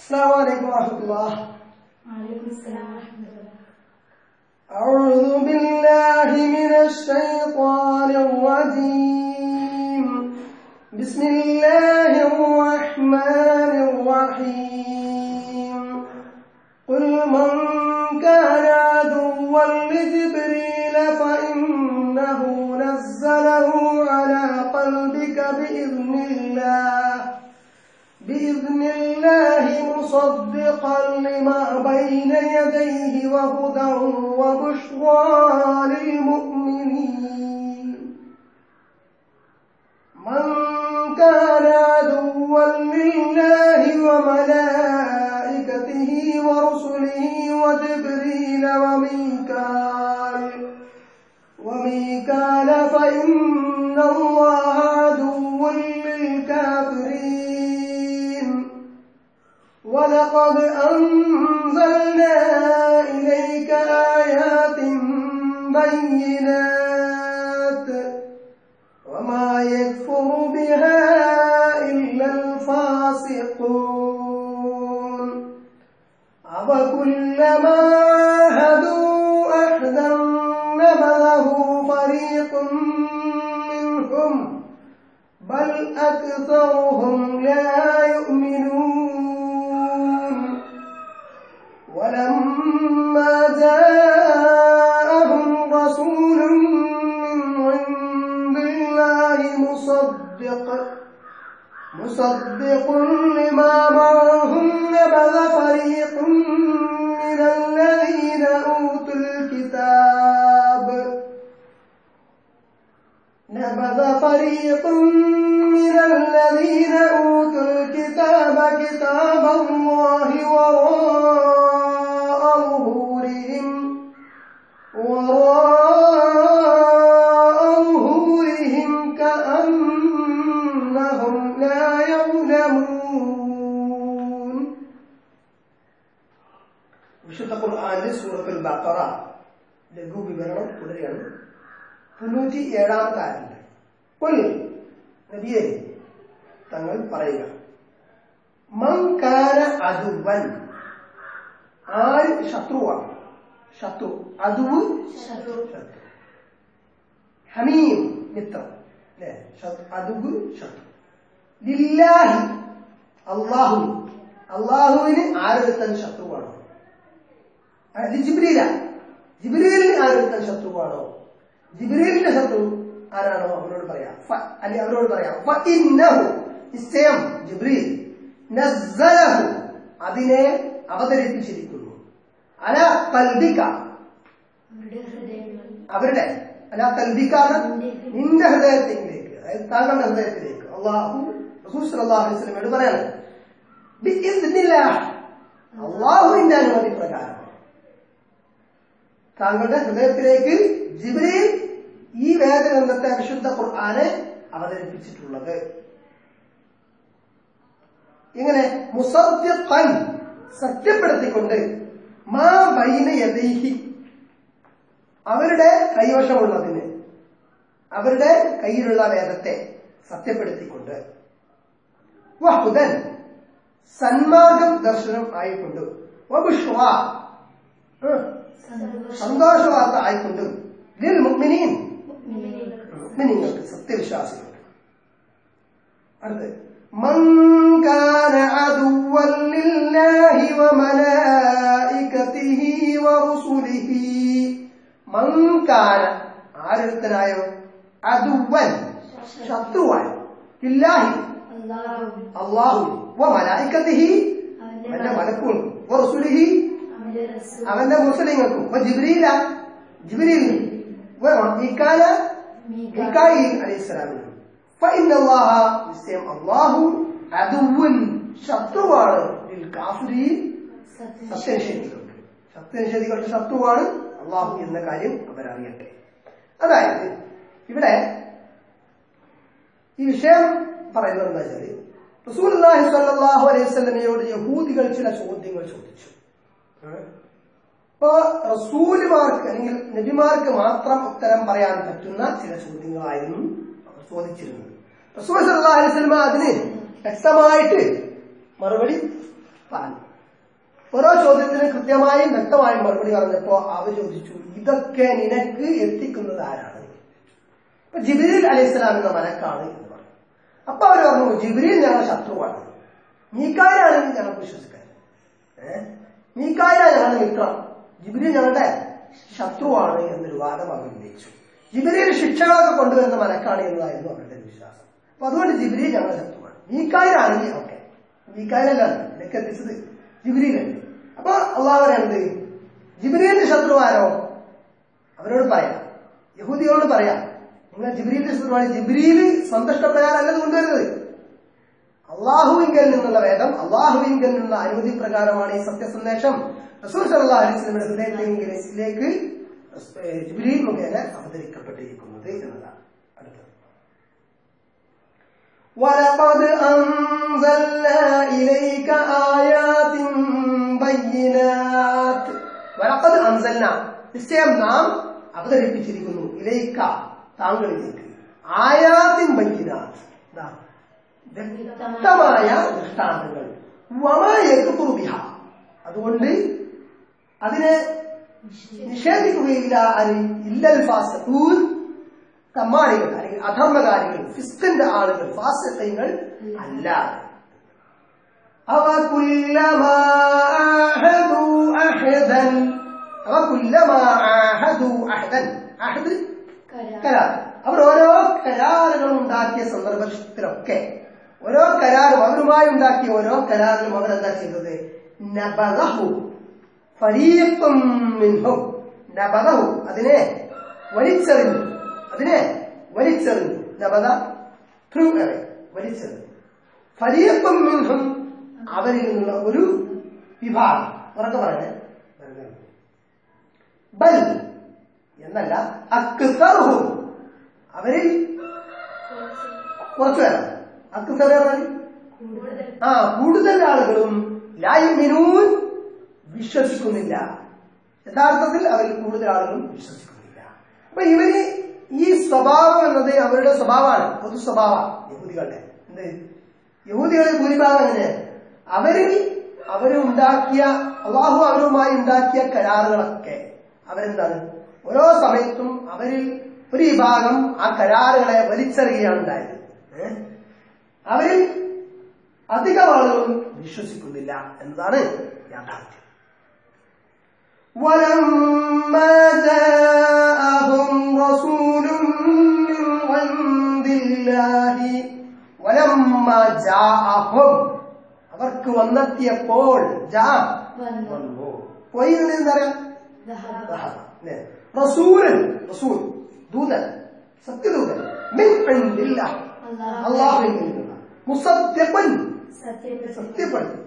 السلام عليكم ورحمة الله وعليكم السلام ورحمة الله أعوذ بالله من الشيطان الرجيم بسم الله الرحمن الرحيم قل من كان عدوا لجبريل فإنه نزله على قلبك بإذن الله بإذن الله مصدقا لما بين يديه وهدى وبشرى للمؤمنين من كان عدوا لله وملائكته ورسله وجبريل وميكال وميكال فإن الله عدو للكافرين ولقد أنزلنا إليك آيات بينات وما يكفر بها إلا الفاسقون أوكلما عاهدوا أحدا نبذه فريق منهم بل أكثرهم لا يؤمنون ولما جاءهم رسول من عند الله مصدق مصدق لما معهم نبذ فريق من الذين أوتوا الكتاب نبذ فريق من الذين أوتوا الكتاب كتاب الله وراء ظهورهم وراء ظهورهم كأنهم لا يعلمون വിശുദ്ധ ഖുർആാനിൽ സൂറത്തുൽ ബഖറ ലഘു വിവരണം തുടരുകയാണ് തൊണ്ണൂറ്റി ഏഴാമത്തെ ആയല്ലേ കൊൽ നബിയെ തങ്ങൾ പറയുക മങ്കാര അതുവൻ ആര് ശത്രുവാണ് ശത്രു അതുവ് ശത്രു ശത്രു ഹമീം മിത്രം അല്ലേ ശത്രു- അതുവ് ശത്രു ലില്ലാഹി അള്ളാഹു അള്ളാഹുവിന് ആരൊരുത്തൻ ശത്രുവാണോ അത് ജിബ്രീല ജിബ്രീലിന് ആരൊരുത്തൻ ശത്രുവാണോ ജിബ്രീലിന്റെ ശത്രു ആരാണോ അവരോട് പറയാം ഫ- അല്ലെങ്കിൽ അവരോട് പറയാം ഫ ഇന്നഹു നിശ്ചയം ജിബ്രീൽ നസ്സലഹു അതിനെ അവതരിപ്പിച്ചിരിക്കുന്നു അല കൽബിക അവരുടെ ഹൃദയങ്ങൾ അവരുടെ അല്ല കൽബിക്കാണ് നിന്റെ ഹൃദയത്തിലേക്ക് അതായത് താങ്കളുടെ ഹൃദയത്തിലേക്ക് അള്ളാഹു റസൂൽ സല്ലല്ലാഹു അലൈഹി വസല്ലമയോട് പറയാണ് ബിഇذനില്ലാഹ് അള്ളാഹുവിന്റെ അനുമതി പ്രകാരം താങ്കളുടെ ഹൃദയത്തിലേക്ക് ജിബ്രീൽ ഈ വേദഗ്രന്ഥത്തെ വിശുദ്ധ ഖുർആനെ അവതരിപ്പിച്ചിട്ടുള്ളത് ഇങ്ങനെ മുസദ്ദിഖൻ സത്യപ്പെടുത്തിക്കൊണ്ട് മാ ബൈന യദൈഹി അവരുടെ കൈവശമുള്ളതിന് അവരുടെ കയ്യിലുള്ള വേദത്തെ സത്യപ്പെടുത്തിക്കൊണ്ട് വഹുദൻ സന്മാർഗം ദർശനം ആയിക്കൊണ്ട് വബുഷ്വ ഉം, സന്തോഷം സന്തോഷവാർത്ത ആയിക്കൊണ്ട് ലിൽ മുഅ്മിനീൻ മുഅ്മിനീങ്ങൾക്ക് മുഅ്മിനീങ്ങൾക്ക് സത്യവിശ്വാസികൾക്ക് അടുത്ത് من كان عدوا لله وملائكته ورسله من كان ആരൊരുത്തനായോ അതുവൻ ശത്രുവായോ ഇല്ലാഹി അല്ലാഹു അള്ളാഹു വമലായിക്കത്തിഹി അവന്റെ അവന്റെ മലക്കുകൾക്കും വറസുലിഹി അവന്റെ റസൂൽ അവന്റെ മുസ്ലിങ്ങൾക്കും ജിബ്രീല ജിബ്രീലിനും മീക്കാല മീക്കായിൽ അലൈഹിസ്സലാമിനും فإن الله നിശ്ചയം അള്ളാഹു അദുവുൻ ശത്രുവാണ് ലിൽ കാഫിരീൻ സത്യനിഷേധികൾക്ക് സത്യനിഷേധികളുടെ ശത്രുവാണ് അള്ളാഹു എന്ന കാര്യം അവരറിയട്ടെ അതായത് ഇവിടെ ഈ വിഷയം പറയുന്നത് എന്താ വെച്ചാല് റസൂലുള്ളാഹി സ്വല്ലല്ലാഹു അലൈഹി വസല്ലമയോട് യഹൂദികൾ ചില ചോദ്യങ്ങൾ ചോദിച്ചു ഏ? ഇപ്പോ റസൂലുമാർക്ക് അല്ലെങ്കിൽ നബിമാർക്ക് മാത്രം ഉത്തരം പറയാൻ പറ്റുന്ന ചില ചോദ്യങ്ങളായിരുന്നു അവർ ചോദിച്ചിരുന്നത് റസൂൽ സല്ലല്ലാഹു അലൈഹി വസല്ലമ അതിന് വ്യക്തമായിട്ട് മറുപടി പറഞ്ഞു ഓരോ ചോദ്യത്തിന് കൃത്യമായും വ്യക്തമായും മറുപടി പറഞ്ഞപ്പോ അവർ ചോദിച്ചു ഇതൊക്കെ നിനക്ക് എത്തിക്കുന്നത് ആരാണ് അപ്പൊ ജിബിരിൽ അലൈഹിസ്സലാം എന്ന മലക്കാണ് എന്ന് പറഞ്ഞു അപ്പൊ അവർ പറഞ്ഞു ജിബിരിൽ ഞങ്ങളുടെ ശത്രുവാണ് മീക്കായാണെങ്കിൽ ഞങ്ങൾ വിശ്വസിക്കാൻ ഏഹ് മീക്കായ ഞങ്ങളുടെ മിത്രം ജിബിരിൽ ഞങ്ങളുടെ ശത്രുവാണ് എന്നൊരു വാദം അവർ ഉന്നയിച്ചു ജിബിരിയിൽ ശിക്ഷകളൊക്കെ കൊണ്ടുവരുന്ന മലക്കാണ് എന്നതായിരുന്നു അവരുടെ വിശ്വാസം അപ്പൊ അതുകൊണ്ട് ജിബിരിയിൽ ഞങ്ങളുടെ ശത്രുവാണ് മീക്കായാണെങ്കിൽ ഓക്കെ മീക്കായല്ല നിനക്ക് എത്തിച്ചത് ജിബിരിയിലല്ലേ അപ്പൊ അള്ളാഹു എന്ത് ജിബിരിയുടെ ശത്രുവാരോ അവരോട് പറയാം യഹൂദികളോട് പറയാം നിങ്ങൾ ജിബ്രീലിന്റെ ശത്രുവാണ് ജിബ്രീല് സന്തുഷ്ടപ്രകാരമല്ല ഇത് കൊണ്ടുവരുന്നത് അള്ളാഹുവിങ്കൽ നിന്നുള്ള വേദം അള്ളാഹുവിങ്കൽ നിന്നുള്ള അനുമതി പ്രകാരമാണ് ഈ സത്യസന്ദേശം റസൂൽ സല്ലല്ലാഹു അലൈഹി വസല്ലമയുടെ ഹൃദയത്തിലേക്ക് ജിബ്രീൽ മുഖേന അവതരിക്കപ്പെട്ടിരിക്കുന്നത് എന്നതാണ് അടുത്തത് ولقد أنزلنا إليك آيات بينات ولقد أنزلنا നിശ്ചയം നാം അവതരിപ്പിച്ചിരിക്കുന്നു ഇലൈക്ക താങ്കളിലേക്ക് ആയാത്തിൻ ബൈനാത്ത് എന്താ വ്യക്തമായ ദൃഷ്ടാന്തങ്ങൾ വമായക്കുറുബിഹ അതുകൊണ്ട് അതിനെ നിഷേധിക്കുകയില്ല അരി ഇല്ലൽ ഫാസൂൻ തമ്മാടികൾ അല്ലെങ്കിൽ അധർമ്മകാരികൾ ഫിസ്കിന്റെ ആളുകൾ ഫാസിഖങ്ങൾ അല്ല അവ കുല്ലമാ ആഹദു അഹദൻ അവ കുല്ലമാ ആഹദു അഹദൻ അഹദ് കരാർ അവർ ഓരോ കരാറുകൾ ഉണ്ടാക്കിയ സന്ദർഭത്തിലൊക്കെ ഓരോ കരാറും അവരുമായി ഉണ്ടാക്കിയ ഓരോ കരാറിലും അവർ എന്താ ചെയ്തത് നബദഹു ഫരീഖും മിൻഹും നബദഹു അതിനെ വലിച്ചെറിഞ്ഞു അതിനെ വലിച്ചെറിഞ്ഞു നബദ ത്രൂ അവേ വലിച്ചെറിഞ്ഞു ഫരീഖും മിൻഹും അവരിൽ നിന്നുള്ള ഒരു വിഭാഗം ഉറക്കെ പറയണേ ബൽ എന്നല്ല അക്സറുഹും അവരിൽ കുറച്ചു പേരാണ് അക്സർ ആ കൂടുതൽ ആളുകളും ലായുമിനൂൻ വിശ്വസിക്കുന്നില്ല യഥാർത്ഥത്തിൽ അവരിൽ കൂടുതൽ ആളുകളും വിശ്വസിക്കുന്നില്ല അപ്പൊ ഇവര് ഈ സ്വഭാവം എന്നത് അവരുടെ സ്വഭാവമാണ് പൊതു സ്വഭാവമാണ് യഹൂദികളുടെ എന്ത് യഹൂദികളെ ഭൂരിഭാഗം എങ്ങനെ അവരിൽ അവരുണ്ടാക്കിയ അള്ളാഹു അവരുമായി ഉണ്ടാക്കിയ കരാറുകളൊക്കെ അവരെന്താണ് ഓരോ സമയത്തും അവരിൽ ഒരു വിഭാഗം ആ കരാറുകളെ വലിച്ചെറിയുകയാണ് ഉണ്ടായത് ഏ? അവരിൽ അധികം ആളുകളും വിശ്വസിക്കുന്നില്ല എന്നതാണ് യാഥാർത്ഥ്യം ولما جاءهم رسول من عند الله ولما جاءهم അവർക്ക് വന്നെത്തിയപ്പോൾ ജാ വന്നു. വന്നു പോയി എന്ന് എന്താ പറയാ ذهب ല്ലേ? റസൂലൻ റസൂൽ ദൂതൻ സത്യദൂതൻ മിൻ ഇൻദില്ലാ അല്ലാഹു അള്ളാഹുവിൽ നിന്നുള്ള മുസദ്ദിഖൻ സത്യപ്പെടുത്തി സത്യപ്പെടുത്തി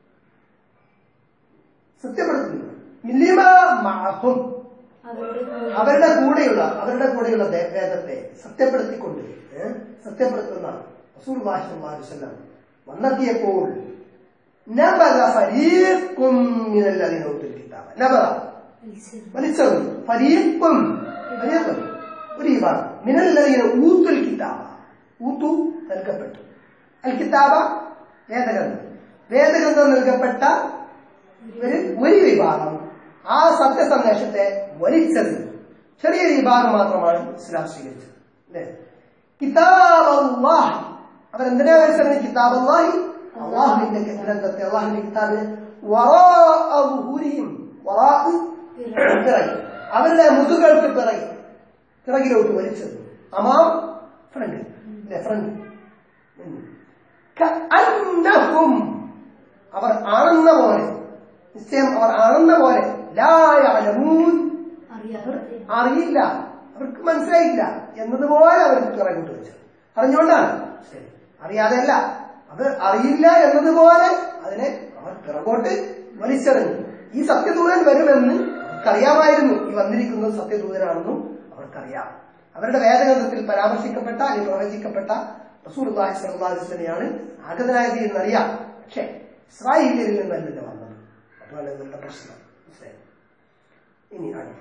സത്യപ്പെടുത്തുന്നു മില്ലിമാ മഅഹും അവരുടെ കൂടെ അവരുടെ കൂടെയുള്ള അവരുടെ കൂടെയുള്ള ദേ- വേദത്തെ സത്യപ്പെടുത്തിക്കൊണ്ട് ഏ? സത്യപ്പെടുത്തുന്ന റസൂൽ വസല്ലം വന്നെത്തിയപ്പോൾ നബദ ഫരീഖും മിനല്ലദീന ഊത്തുൽ കിതാബ നബദ വലിച്ചെറിഞ്ഞു. വലിച്ചെറിഞ്ഞു ഫരീഖും ഫരീഖും ഒരു വിഭാഗം മിനല്ലദീന ഊത്തുൽ കിതാബ ഊത്തു നൽകപ്പെട്ടു അൽ കിതാബ വേദഗ്രന്ഥം വേദഗ്രന്ഥം നൽകപ്പെട്ട ഒരു ഒരു വിഭാഗം ആ സത്യസന്ദേശത്തെ വലിച്ചെറിഞ്ഞു ചെറിയ വിഭാഗം മാത്രമാണ് ഇസ്ലാം സ്വീകരിച്ചത് അല്ലേ കിതാബ് അള്ളാഹി അവരെന്തിനാ വലിച്ചെറിഞ്ഞു കിതാബ് അള്ളാഹി അള്ളാഹുവിന്റെ ഗ്രന്ഥത്തെ അള്ളാഹുവിന്റെ കിതാബിനെ വറാഅ ളുഹൂരിഹിം. വറാഅ പിറകി അവരുടെ മുതുകൾക്ക് പിറകി പിറകിലോട്ട് വലിച്ചെറിഞ്ഞു അമാം ഫ്രണ്ട് അല്ലേ ഫ്രണ്ട് കഅന്നഹും അവർ ആണെന്ന പോലെ നിശ്ചയം അവർ ആണെന്ന പോലെ ലായലമൂൻ അറിയാതെ അറിയില്ല അവർക്ക് മനസ്സിലായില്ല എന്നതുപോലെ അവർ പിറകോട്ട് വെച്ചു അറിഞ്ഞുകൊണ്ടാണ് ശരി അറിയാതെയല്ല അവർ അറിയില്ല എന്നതുപോലെ അതിനെ അവർ പിറകോട്ട് വലിച്ചെറിഞ്ഞു ഈ സത്യദൂതൻ വരുമെന്ന് അവർക്കറിയാമായിരുന്നു ഈ വന്നിരിക്കുന്നത് സത്യദൂതനാണെന്നും അവർക്കറിയാം അവരുടെ വേദഗ്രന്ഥത്തിൽ പരാമർശിക്കപ്പെട്ട അല്ലെങ്കിൽ പ്രവചിക്കപ്പെട്ട റസൂൽ സലഹുലിസ്ലനെയാണ് ആഗതനായത് എന്നറിയാം പക്ഷേ ഇസ്രായേലിയരിൽ നിന്നല്ലല്ലോ വന്നത് അതുപോലെ എന്നുള്ള പ്രശ്നം മനസ്സിലായോ? ഇനി അടുത്ത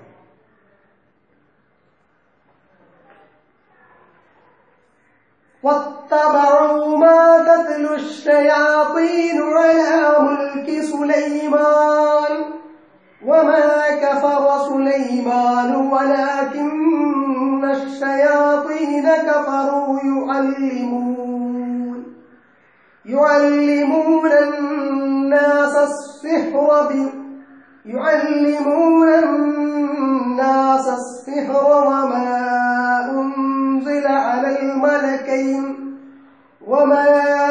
واتبعوا ما تتلو الشياطين على ملك سليمان وما كفر سليمان ولكن الشياطين كفروا يعلمون يعلمون الناس السحر ب يعلمون الناس السحر وما أنزل على الملكين وما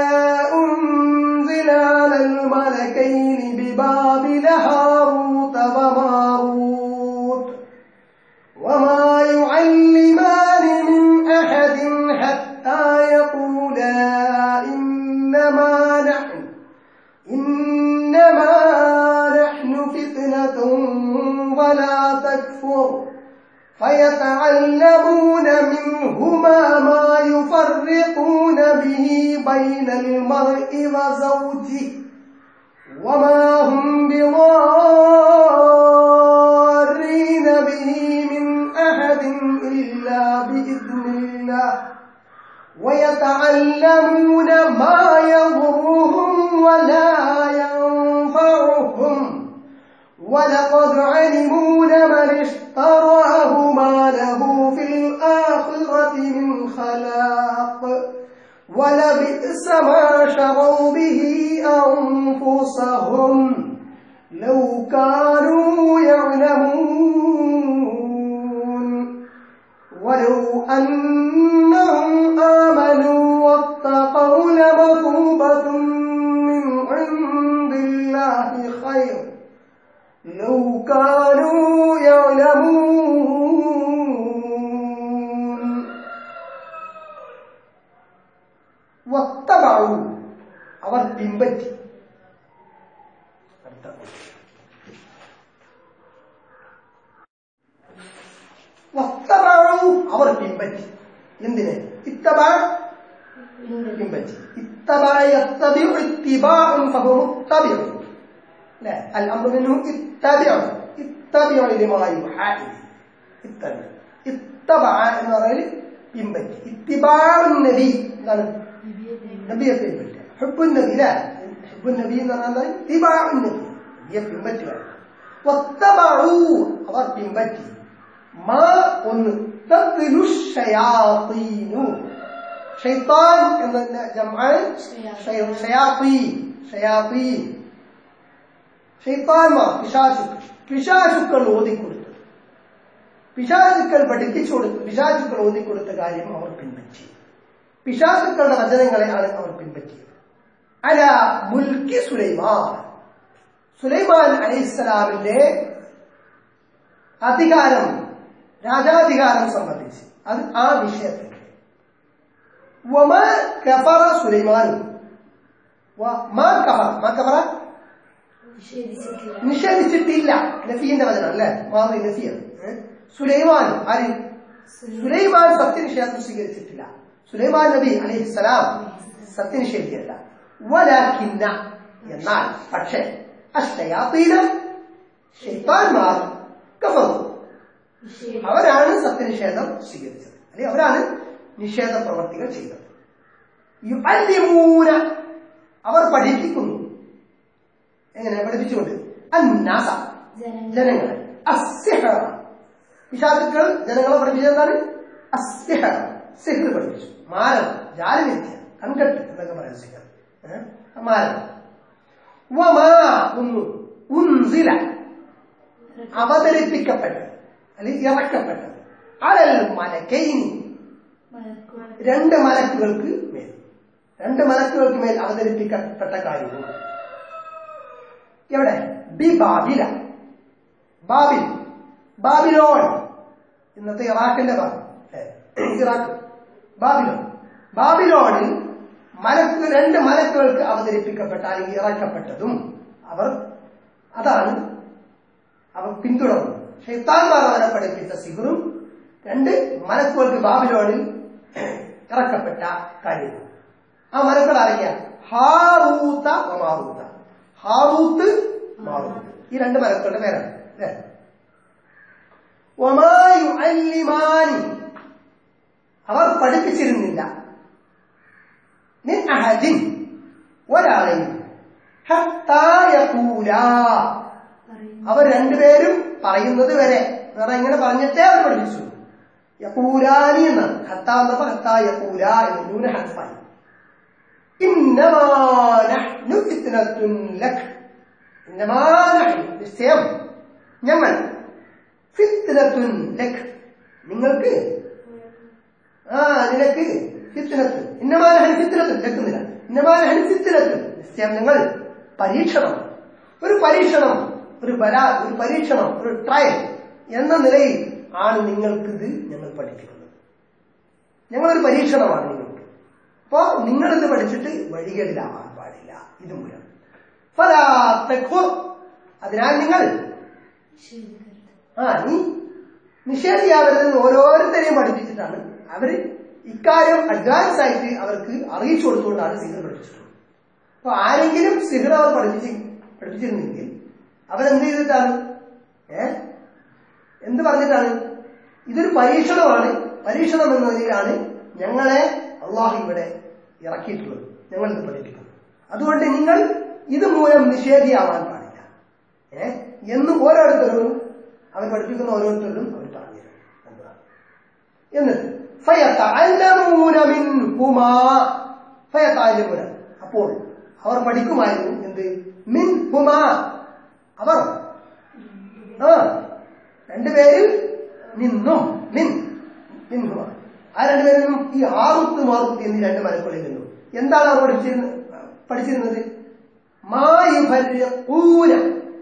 أنزل على الملكين ببابل هاروت وماروت وما يعلمان من أحد حتى يقولا إنما نحن إنما نحن فتنة ولا تكفر فيتعلمون منهما ما يفرقون به بين المرء وزوجه وما هم بضارين به من أحد إلا بإذن الله ويتعلمون ما يضرهم ولا ينفعهم ولقد علموا لمن اشتراه ما له في الآخرة من خلاق ولبئس ما شروا به أنفسهم لو كانوا يعلمون ولو أنهم آمنوا واتقوا لمثوبة من عند الله خير لو كانوا يعلمون واتبعوا അവർ പിൻപറ്റി വത്തബാഴു അവർ പിൻപറ്റി എന്തിന് ഇത്തബ പിൻപറ്റി ഇത്തബ യത്തബിഉ ഇത്തിബാഉൻ ഫഹു മുത്തബിഉ അല്ലേ അൽ അംറു മിൻഹു ഇത്തബിഉ ഇത്തബിഉ ലിമാ യുഹാ ഇലൈഹി ഇത്തബിഉ ഇത്തബ എന്ന് പറഞ്ഞാൽ പിൻപറ്റി ഇത്തിബാഉൻ നബി എന്താണ് നബിയെ പിൻപറ്റുക ഹുബ്ബുൻ നബി അല്ലേ ഹുബ്ബുൻ നബി എന്ന് പറഞ്ഞാൽ ഇത്തിബാഉൻ നബി നബിയെ പിൻപറ്റുക വത്തബഉ അവർ പിൻപറ്റി മാ ഒന്ന് തദ്ലു ഷയാത്തീനു ഷൈത്താൻ എന്ന ജംആൻ ഷയാത്തീൻ ഷയാത്തീൻ ഷൈത്താൻമാർ പിശാചുക്കൾ പിശാചുക്കൾ ഓതിക്കൊടുത്തു പിശാചുക്കൾ പഠിപ്പിച്ചു കൊടുത്തു പിശാചുക്കൾ ഓതിക്കൊടുത്ത കാര്യം അവർ പിൻപറ്റി പിശാചുക്കളുടെ വചനങ്ങളെയാണ് അവർ പിൻപറ്റിയത് അല മുൽക്കി സുലൈമാൻ സുലൈമാൻ അലൈഹിസ്സലാമിന്റെ അധികാരം രാജാധികാരം സംബന്ധിച്ച് അത് ആ വിഷയത്തിൽ വമ കഫറ സുലൈമാൻ മാ കഫറ മാ കഫറ നിഷേധിച്ചിട്ടില്ല നിഷേധിച്ചിട്ടില്ല നഫീന്റെ വചനം അല്ലേ മാറി നഫിയാണ് സുലൈമാൻ ആര് സുലൈമാൻ സത്യനിഷേധം സ്വീകരിച്ചിട്ടില്ല സുലൈമാൻ നബി അലൈഹിസ്സലാം സത്യനിഷേധിയല്ല വലാക്കിന്ന എന്നാൽ പക്ഷേ അഷ്ടയാത്തീന ഷെയ്ത്താൻമാർ കഫറു നിഷേധി അവരാണ് സത്യനിഷേധം സ്വീകരിച്ചത് അല്ലെങ്കിൽ അവരാണ് നിഷേധ പ്രവർത്തികൾ ചെയ്തത് യുഅല്ലിമൂന അവർ പഠിപ്പിക്കുന്നു എങ്ങനെ പഠിപ്പിച്ചുകൊണ്ട് അന്നാസ ജനങ്ങൾ ജനങ്ങളെ അസ്യഹ പിശാചുക്കൾ ജനങ്ങളെ പഠിപ്പിച്ചത് എന്താണ് അസ്യഹ സിഹർ പഠിപ്പിച്ചു മാരം ജാലവിദ്യ കൺകെട്ട് എന്നൊക്കെ പറയാം സിഹർ ഏഹ്? മാരം വമാ ഒന്നു ഉൻസില അവതരിപ്പിക്കപ്പെട്ടത് അല്ലെങ്കിൽ ഇറക്കപ്പെട്ടത് അലൽ മലക്കൈനി മലക്കുകൾ രണ്ട് മലക്കുകൾക്ക് മേൽ രണ്ട് മലക്കുകൾക്ക് മേൽ അവതരിപ്പിക്കപ്പെട്ട കാര്യവും എവിടെ ബി ബാബില ബാബിൽ ബാബിലോൺ ഇന്നത്തെ ഇറാഖിന്റെ ഭാഗം അല്ലേ? ഇറാഖ് ബാബിലോൺ ബാബിലോണിൽ മലക്ക് രണ്ട് മലക്കുകൾക്ക് അവതരിപ്പിക്കപ്പെട്ട അല്ലെങ്കിൽ ഇറക്കപ്പെട്ടതും അവർ അതാണ് അവർ പിന്തുടർന്നു ഷെയ്ത്താൻമാർ അവരെ പഠിപ്പിച്ച സിഹറും രണ്ട് മലക്കുകൾക്ക് ബാബിലോണിൽ ഇറക്കപ്പെട്ട കാര്യങ്ങൾ ആ മലക്കൾ ആരൊക്കെയാ ഹാറൂത്ത മാറൂത്ത ഹാറൂത്ത് മാറൂത്ത് ഈ രണ്ട് മലക്കളുടെ പേരാണ് അല്ലേ ഒമായു അല്ലിമാനി അവർ പഠിപ്പിച്ചിരുന്നില്ല നിൻ അഹദിൻ ഒരാളെയും ഹത്താ യഖൂലാ പറയുന്നു അവർ രണ്ടുപേരും പറയുന്നത് വരെ എന്ന് പറഞ്ഞാൽ ഇങ്ങനെ പറഞ്ഞിട്ടേ അവർ പഠിപ്പിച്ചു യഖൂലാനി എന്നാണ് ഹത്ത എന്നപ്പോ ഹത്ത യഖൂല എന്ന് നൂന ഹർഫായി ഇന്നമാ നഹ്നു ഫിത്നത്തുൻ ലക് ഇന്നമാ നഹ്നു നിശ്ചയം ഞങ്ങൾ ഫിത്നത്തുൻ ലക് നിങ്ങൾക്ക് ആ നിനക്ക് ഫിത്നത്ത് ഇന്നമാ നഹ്നു ഫിത്നത്തുൻ ലക്കുന്നില്ല ഇന്നമാ നഹ്നു ഫിത്നത്തുൻ നിശ്ചയം ഞങ്ങൾ പരീക്ഷണം ഒരു പരീക്ഷണം ഒരു ബല ഒരു പരീക്ഷണം ഒരു ട്രയൽ എന്ന നിലയിൽ ആണ് നിങ്ങൾക്കിത് ഞങ്ങൾ പഠിപ്പിക്കുന്നത് ഞങ്ങളൊരു പരീക്ഷണമാണ് നിങ്ങൾക്ക് അപ്പോ നിങ്ങളിത് പഠിച്ചിട്ട് വഴികളിലാവാൻ പാടില്ല ഇത് മൂലം ഫലാ തക്ഫുർ. അതിനാൽ നിങ്ങൾ നിഷേധിക്കരുത് ആ നീ നിഷേധിയാവരുതെന്ന് ഓരോരുത്തരെയും പഠിപ്പിച്ചിട്ടാണ് അവര് ഇക്കാര്യം അഡ്വാൻസ് ആയിട്ട് അവർക്ക് അറിയിച്ചു കൊടുത്തുകൊണ്ടാണ് സിഹർ പഠിപ്പിച്ചിട്ടുള്ളത് അപ്പൊ ആരെങ്കിലും സിഹർ അവർ പഠിപ്പിച്ച് പഠിപ്പിച്ചിരുന്നെങ്കിൽ അവരെന്ത് ചെയ്തിട്ടാണ് ഏ എന്ത് പറഞ്ഞിട്ടാണ് ഇതൊരു പരീക്ഷണമാണ് പരീക്ഷണം എന്ന നിലയിലാണ് ഞങ്ങളെ അള്ളാഹു ഇവിടെ ഇറക്കിയിട്ടുള്ളത് ഞങ്ങൾ ഇത് പഠിപ്പിക്കുന്നത് അതുകൊണ്ട് നിങ്ങൾ ഇത് മൂലം നിഷേധിയാവാൻ പാടില്ല ഏ എന്ന് ഓരോരുത്തരും അവർ പഠിപ്പിക്കുന്ന ഓരോരുത്തരും അവർ പറഞ്ഞു തരും എന്നതാണ് എന്നിട്ട് ഫയതഅല്ലമൂന മിൻഹുമാ ഫയതഅല്ലമൂന അപ്പോൾ അവർ പഠിക്കുമായിരുന്നു എന്ത് മിൻഹുമാ അവർ ആ രണ്ടുപേരിൽ നിന്നും മിൻ മിൻഹുമാ ആ രണ്ടുപേരിൽ നിന്നും ഈ ആറുത്ത് മാറുത്ത് എന്നീ രണ്ട് മലക്കുകളിൽ നിന്നും എന്താണ് അവർ പഠിച്ചിരുന്നത് പഠിച്ചിരുന്നത് മായുഭൂന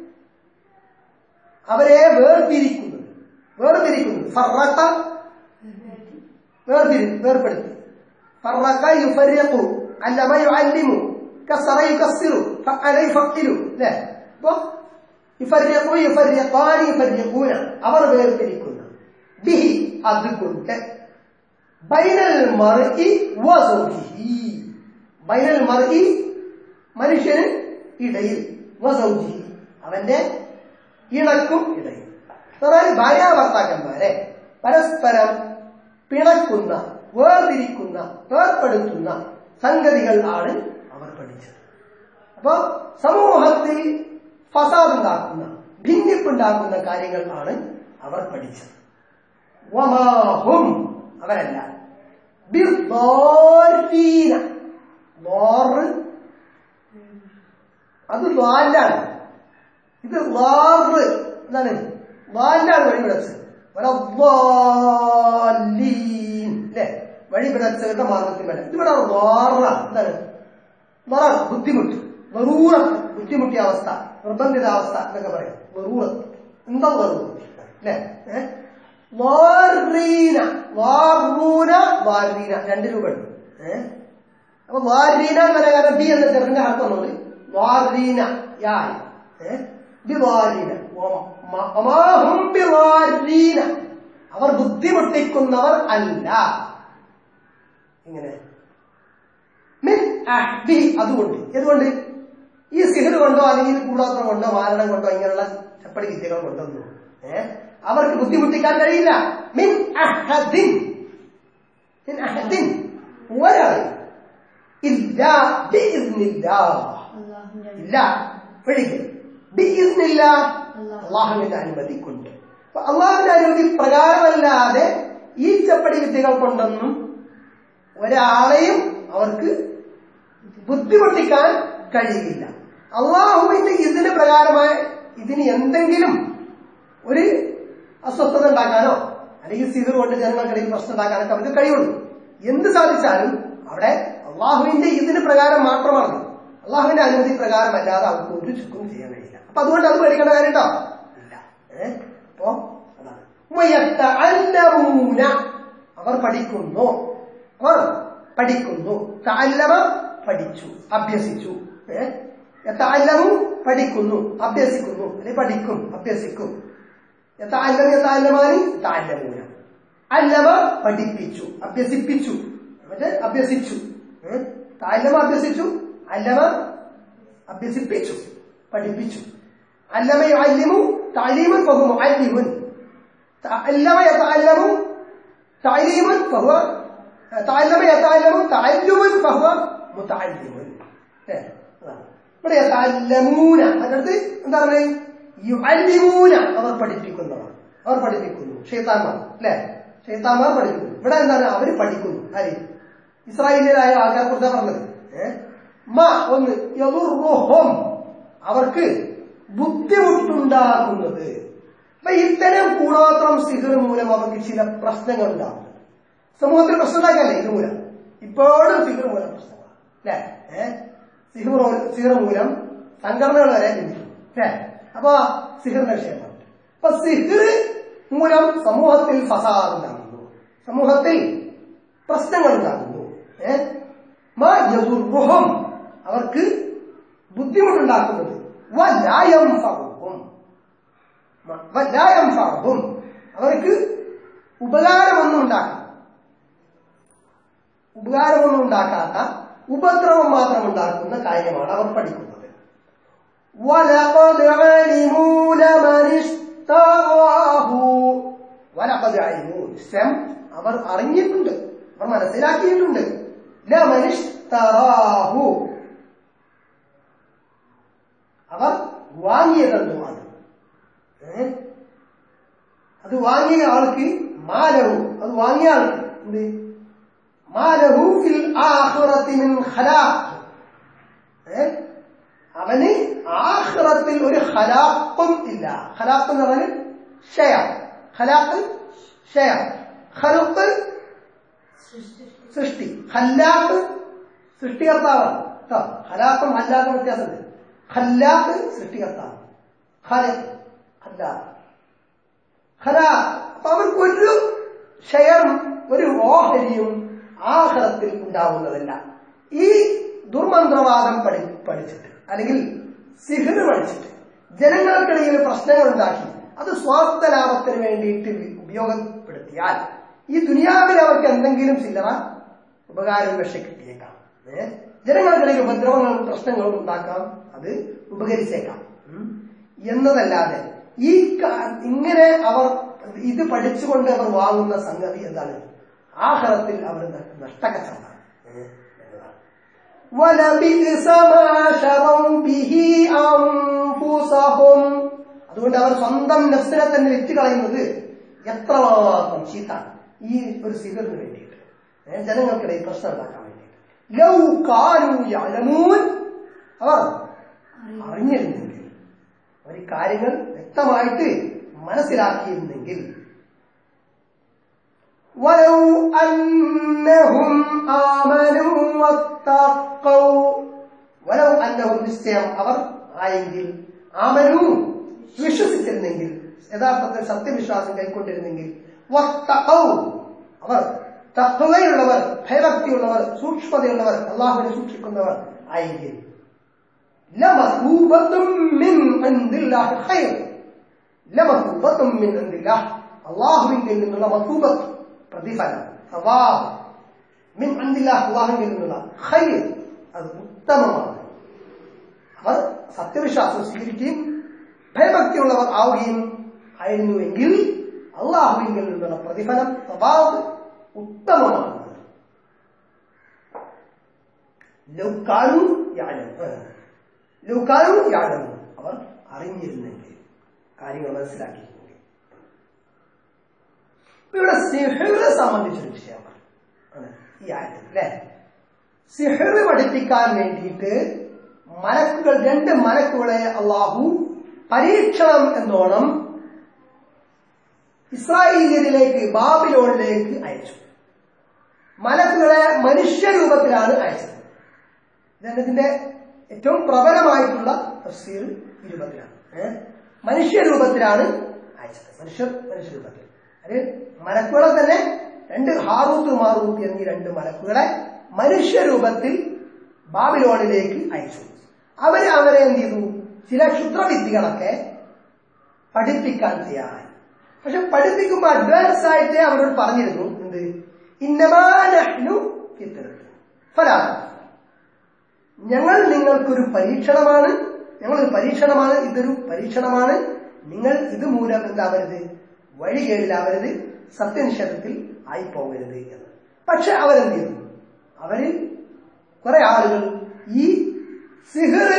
അവരെ വേർതിരിക്കുന്നത് വേർതിരിക്കുന്നത് ഫറക്ക വേർതിരി വേർപ്പെടുത്തി ഫറക്ക യുഫരിഖു അല്ലമ യുഅല്ലിമു കസറ യുകസ്സിറു ഫഅല യുഫഖിലു അല്ലേ അപ്പോ യുഫരിഖു യുഫരിഖാനി യുഫരിഖൂന അവർ വേർതിരിക്കുന്നു ബിഹി അതുകൊണ്ട് ബൈനൽ മർഇ വസൗജിഹി ബൈനൽ മർഇ മനുഷ്യന് ഇടയിൽ വസൗജിഹി അവന്റെ ഇണക്കും ഇടയിൽ അതായത് ഭാര്യ ഭർത്താക്കന്മാരെ പരസ്പരം പിണക്കുന്ന വേർതിരിക്കുന്ന വേർപ്പെടുത്തുന്ന സംഗതികൾ ആണ് അവർ പഠിച്ചത് അപ്പൊ സമൂഹത്തിൽ ഫസാദ് ഉണ്ടാക്കുന്ന ഭിന്നിപ്പുണ്ടാക്കുന്ന കാര്യങ്ങൾ ആണ് അവർ പഠിച്ചത് വമാഹും അവരല്ല ബിർദാരീന. ദാറ് അത് ദ്വാലാണ് ഇത് ദ്വാറ് എന്താണ് ദ്വാലാണ് വഴിപിടച്ച് അല്ലേ വഴിപിടച്ചവരുടെ മാർഗത്തിൽ വേണ്ട ഇതിവിടെ ദ്വാറ എന്താണ് ദ്വാറ ബുദ്ധിമുട്ട് വെറൂറ ബുദ്ധിമുട്ടിയ അവസ്ഥ നിർബന്ധിത അവസ്ഥ എന്നൊക്കെ പറയാം വെറൂറ എന്താ വെറൂറ അല്ലേ ഏഹ് വാരീന വാറൂന വാരീന രണ്ട് രൂപ ഉണ്ട് ഏഹ് അപ്പൊ വാരീന എന്ന് പറയാൻ കാരണം ബി എന്ന ചെറുതിന്റെ അർത്ഥം എന്നുള്ളത് വാരീന യായ് ഏഹ് ബിവാരീന ഒമാഹും ബിവാരീന അവർ ബുദ്ധിമുട്ടിക്കുന്നവർ അല്ല ഇങ്ങനെ മിൻ അഹ്ബി അതുകൊണ്ട് എന്തുകൊണ്ട് ഈ സിഹർ കൊണ്ടോ അല്ലെങ്കിൽ കൂടാത്രം കൊണ്ടോ മാരണം കൊണ്ടോ ഇങ്ങനെയുള്ള ചപ്പടി വിദ്യകൾ കൊണ്ടൊന്നും ഏഹ് അവർക്ക് ബുദ്ധിമുട്ടിക്കാൻ കഴിയില്ല മിൻ അഹദിൻ മിൻ അഹദിൻ ഒരാൾ ഇല്ല ബിഇസ്നില്ലാ അള്ളാഹുവിന്റെ ഇല്ല ഒഴികെ ബിഇസ്നില്ല അള്ളാഹുവിന്റെ അനുമതി കൊണ്ട് അപ്പൊ അള്ളാഹുവിന്റെ അനുമതി പ്രകാരമല്ലാതെ ഈ ചപ്പടി വിദ്യകൾ കൊണ്ടൊന്നും ഒരാളെയും അവർക്ക് ബുദ്ധിമുട്ടിക്കാൻ കഴിയില്ല അള്ളാഹുവിന്റെ ഇതിന് പ്രകാരമായ ഇതിന് എന്തെങ്കിലും ഒരു അസ്വസ്ഥത ഉണ്ടാക്കാനോ അല്ലെങ്കിൽ സിഹർ കൊണ്ട് ജനങ്ങൾക്കിടയിൽ പ്രശ്നം ഉണ്ടാക്കാനൊക്കെ അവർക്ക് കഴിയുള്ളൂ എന്ത് സാധിച്ചാലും അവിടെ അള്ളാഹുവിന്റെ ഇതിന് പ്രകാരം മാത്രമാണ് അള്ളാഹുവിന്റെ അനുമതി പ്രകാരമല്ലാതെ അവർക്ക് ഒരു ചുക്കും ചെയ്യാൻ കഴിയില്ല അപ്പൊ അതുകൊണ്ട് അത് പേടിക്കേണ്ട കാര്യമുണ്ടോ ഇല്ല ഏഹ് അപ്പോ അതാണ് വയത്തഅല്ലമൂന. അവർ പഠിക്കുന്നു അവർ പഠിക്കുന്നു തഅല്ലമ പഠിച്ചു അഭ്യസിച്ചു ഏഹ് യതഅല്ലമു പഠിക്കുന്നു അഭ്യസിക്കുന്നു അല്ലെ പഠിക്കും അഭ്യസിക്കും യതഅല്ലം യതഅല്ലമാനി തഅല്ലമൂന അല്ലമ പഠിപ്പിച്ചു അഭ്യസിപ്പിച്ചു മറ്റേ അഭ്യസിച്ചു ഏഹ് തഅല്ലമ അഭ്യസിച്ചു അല്ലമ അഭ്യസിപ്പിച്ചു പഠിപ്പിച്ചു അല്ലമ യുഅല്ലിമു തഅലീമൻ ഫഹു മുഅല്ലിമുൻ തഅല്ലമ യതഅല്ലമു തഅലീമൻ ഫഹു തഅല്ലമ യതഅല്ലമു തഅല്ലുമൻ ഫഹു മുതഅല്ലിമുൻ ഏഹ് അതാണ്. ഇവിടെ യതഅല്ലമൂന അതിനടുത്ത് എന്താ പറയുക യുഅല്ലിമൂന അവർ പഠിപ്പിക്കുന്നവർ അവർ പഠിപ്പിക്കുന്നു ഷെയ്ത്താന്മാർ അല്ലെ ഷെയ്ത്താന്മാർ പഠിപ്പിക്കുന്നു ഇവിടെ എന്താണ് അവർ പഠിക്കുന്നു ആര് ഇസ്രായേലിയരായ ആൾക്കാരെ കുറിച്ചാണ് പറഞ്ഞത് ഏഹ് മ ഒന്ന് യദുർറുഹും അവർക്ക് ബുദ്ധിമുട്ടുണ്ടാകുന്നത് അപ്പൊ ഇത്തരം കൂടോത്രം സിഹർ മൂലം അവർക്ക് ചില പ്രശ്നങ്ങൾ ഉണ്ടാകുന്നുണ്ട് സമൂഹത്തിൽ പ്രശ്നം ഉണ്ടാക്കല്ലേ ഇത് മൂലം ഇപ്പോഴും സിഹർ മൂലം പ്രശ്നങ്ങളാണ് അല്ലെ ഏഹ് സിഹർ സിഹർ മൂലം സംഘടനകൾ വരെ ചിന്തിക്കുന്നു അല്ലെ അപ്പൊ സിഹറിന്റെ വിഷയമാണ് അപ്പൊ സിഹർ മൂലം സമൂഹത്തിൽ ഫസാദ് ഉണ്ടാകുന്നു സമൂഹത്തിൽ പ്രശ്നങ്ങൾ ഉണ്ടാകുന്നു ഏഹ് മാ യദുർറുഹും അവർക്ക് ബുദ്ധിമുട്ടുണ്ടാക്കുന്നത് വലായം ഫറുഹും വലായം ഫറുഹും അവർക്ക് ഉപകാരമൊന്നും ഉണ്ടാക്കാം ഉപകാരമൊന്നും ഉണ്ടാക്കാത്ത ഉപദ്രവം മാത്രം ഉണ്ടാക്കുന്ന കാര്യമാണ് അവർ പഠിക്കുന്നത് وَلَقَدْ عَلِمُوا لَمَنِ اشْتَرَاهُ وَلَقَدْ عَلِمُوا നിശ്ചയം അവർ അറിഞ്ഞിട്ടുണ്ട് അവർ മനസ്സിലാക്കിയിട്ടുണ്ട് لَمَنِ اشْتَرَاهُ അവർ വാങ്ങിയതെന്തോ അത് ഏ? അത് വാങ്ങിയ ആൾക്ക് മാലഹു അത് വാങ്ങിയ ആൾക്ക് എന്ത് മാലഹു ഫിൽ ആഖിറത്തി മിൻ ഖലാഖ് ഏ? അവന് ആഖിറത്തിൽ ഒരു ഖലാഖും ഇല്ല ഖലാഖ് എന്ന് പറഞ്ഞാൽ ഷയ ഖലാഖ് ഷയ ഖലുഖ് സൃഷ്ടി ഖല്ലാഖ് സൃഷ്ടികർത്താവാണ് കേട്ടോ ഖലാഖും ഹല്ലാഖും വ്യത്യാസമുണ്ട് ഖല്ലാഖ് സൃഷ്ടികർത്താവ് ഖലഖ് ഖല്ലാഖ് ഖലാഖ് അപ്പൊ അവർക്ക് ഒരു ഷെയർ ഒരു ഓഹരിയും ആഹ്റത്തിൽ ഉണ്ടാവുന്നതല്ല ഈ ദുർമന്ത്രവാദം പഠി പഠിച്ചിട്ട് അല്ലെങ്കിൽ സിഹിർ പഠിച്ചിട്ട് ജനങ്ങൾക്കിടയിൽ പ്രശ്നങ്ങൾ ഉണ്ടാക്കി അത് സ്വാർത്ഥ ലാഭത്തിന് വേണ്ടിയിട്ട് ഉപയോഗപ്പെടുത്തിയാൽ ഈ ദുനിയാവിൽ അവർക്ക് എന്തെങ്കിലും ചില്ലറ ഉപകാരം രക്ഷ കിട്ടിയേക്കാം ഏ? ജനങ്ങൾക്കിടയിൽ ഉപദ്രവങ്ങളും പ്രശ്നങ്ങളും ഉണ്ടാക്കാം അത് ഉപകരിച്ചേക്കാം ഉം. എന്നതല്ലാതെ ഈ ക- ഇങ്ങനെ അവർ ഇത് പഠിച്ചുകൊണ്ട് അവർ വാങ്ങുന്ന സംഗതി എന്താണ് ആഹ്റത്തിൽ അവർ നഷ്ടക്കച്ചവടമാണ് ഏ? എന്നതാണ് وَلَبِئْسَ مَا شَرَوْا بِهِ أَنفُسَهُمْ അതുകൊണ്ട് അവർ സ്വന്തം നഫ്സിനെ തന്നെ വിറ്റ് കളയുന്നത് എത്രമാത്രം ചീത്താണ് ഈ ഒരു സിഗറിന് വേണ്ടിയിട്ട് ഏ, ജനങ്ങൾക്കിടയിൽ പ്രശ്നം ഉണ്ടാക്കാൻ വേണ്ടിയിട്ട് ലൗ കാനു യഅലമൂൻ അവർ അറിഞ്ഞിരുന്നെങ്കിൽ അവർ ഈ കാര്യങ്ങൾ വ്യക്തമായിട്ട് മനസ്സിലാക്കിയിരുന്നെങ്കിൽ ولو أنهم آمنوا واتقوا ولو أنهم നിശ്ചയം അവർ ആയെങ്കിൽ ആമനു വിശ്വസിച്ചിരുന്നെങ്കിൽ യഥാർത്ഥത്തിൽ സത്യവിശ്വാസം കൈക്കൊണ്ടിരുന്നെങ്കിൽ വത്തഖൗ അവർ തഖ്വയുള്ളവർ ഭയഭക്തിയുള്ളവർ സൂക്ഷ്മതയുള്ളവർ അള്ളാഹുവിനെ സൂക്ഷിക്കുന്നവർ ആയെങ്കിൽ ലമസൂബത്തും മിൻ ഇൻദില്ലാഹി ഖൈർ ലമസൂബത്തും മിൻ ഇൻദില്ലാഹ് അള്ളാഹുവിങ്കിൽ നിന്നുള്ള മസൂബത്ത് പ്രതിഫലം സവാബ് മിൻ അന്ദില്ലാഹ് അള്ളാഹുവിൽ നിന്നുള്ള ഖൈർ അത് ഉത്തമമാണ് അവർ സത്യവിശ്വാസം സ്വീകരിക്കുകയും ഭയഭക്തിയുള്ളവർ ആവുകയും ആയിരുന്നുവെങ്കിൽ അള്ളാഹുവിങ്കിൽ നിന്നുള്ള പ്രതിഫലം സവാബ് ഉത്തമമാണ് ലൗക്കാനു യാഴം ലൗക്കാനു യാഴം അവർ അറിഞ്ഞിരുന്നെങ്കിൽ കാര്യങ്ങൾ മനസ്സിലാക്കിയിരുന്നെങ്കിൽ ഇപ്പൊ ഇവിടെ സിഹറിനെ സംബന്ധിച്ചൊരു വിഷയമാണ് ആണ് ഈ ആയത്തിൽ അല്ലെ സിഹർ പഠിപ്പിക്കാൻ വേണ്ടിയിട്ട് മലക്കുകൾ രണ്ട് മലക്കുകളെ അള്ളാഹു പരീക്ഷണം എന്നോണം ഇസ്രായേലിയരിലേക്ക് ബാബിലോണിലേക്ക് അയച്ചു മലക്കുകളെ മനുഷ്യരൂപത്തിലാണ് അയച്ചത് ഇതാണ് ഇതിന്റെ ഏറ്റവും പ്രബലമായിട്ടുള്ള തഫ്സീർ ഈ രൂപത്തിലാണ് ഏഹ് മനുഷ്യരൂപത്തിലാണ് അയച്ചത് മനുഷ്യർ മനുഷ്യരൂപത്തിൽ അത് മലക്കുകളെ തന്നെ രണ്ട് ഹാറൂത്ത് മാറൂത്ത് എന്നീ രണ്ട് മലക്കുകളെ മനുഷ്യരൂപത്തിൽ ബാബിലോണിലേക്ക് അയച്ചു അവര് അവരെ എന്ത് ചെയ്തു ചില ക്ഷുദ്രവിദ്യകളൊക്കെ പഠിപ്പിക്കാൻ തയ്യാറായി പക്ഷെ പഠിപ്പിക്കുമ്പോൾ അഡ്വാൻസ് ആയിട്ട് അവരോട് പറഞ്ഞിരുന്നു എന്ത് ഇന്നമാനു ഫലാ ഞങ്ങൾ നിങ്ങൾക്കൊരു പരീക്ഷണമാണ് ഞങ്ങളൊരു പരീക്ഷണമാണ് ഇതൊരു പരീക്ഷണമാണ് നിങ്ങൾ ഇത് മൂലം എന്താവരുത് വഴികേടിലാവരുത് സത്യനിഷേധത്തിൽ ആയി പോകരുത് എന്ന് പക്ഷെ അവരെന്ത് ചെയ്തു അവരിൽ കുറെ ആളുകൾ ഈ സിഹർ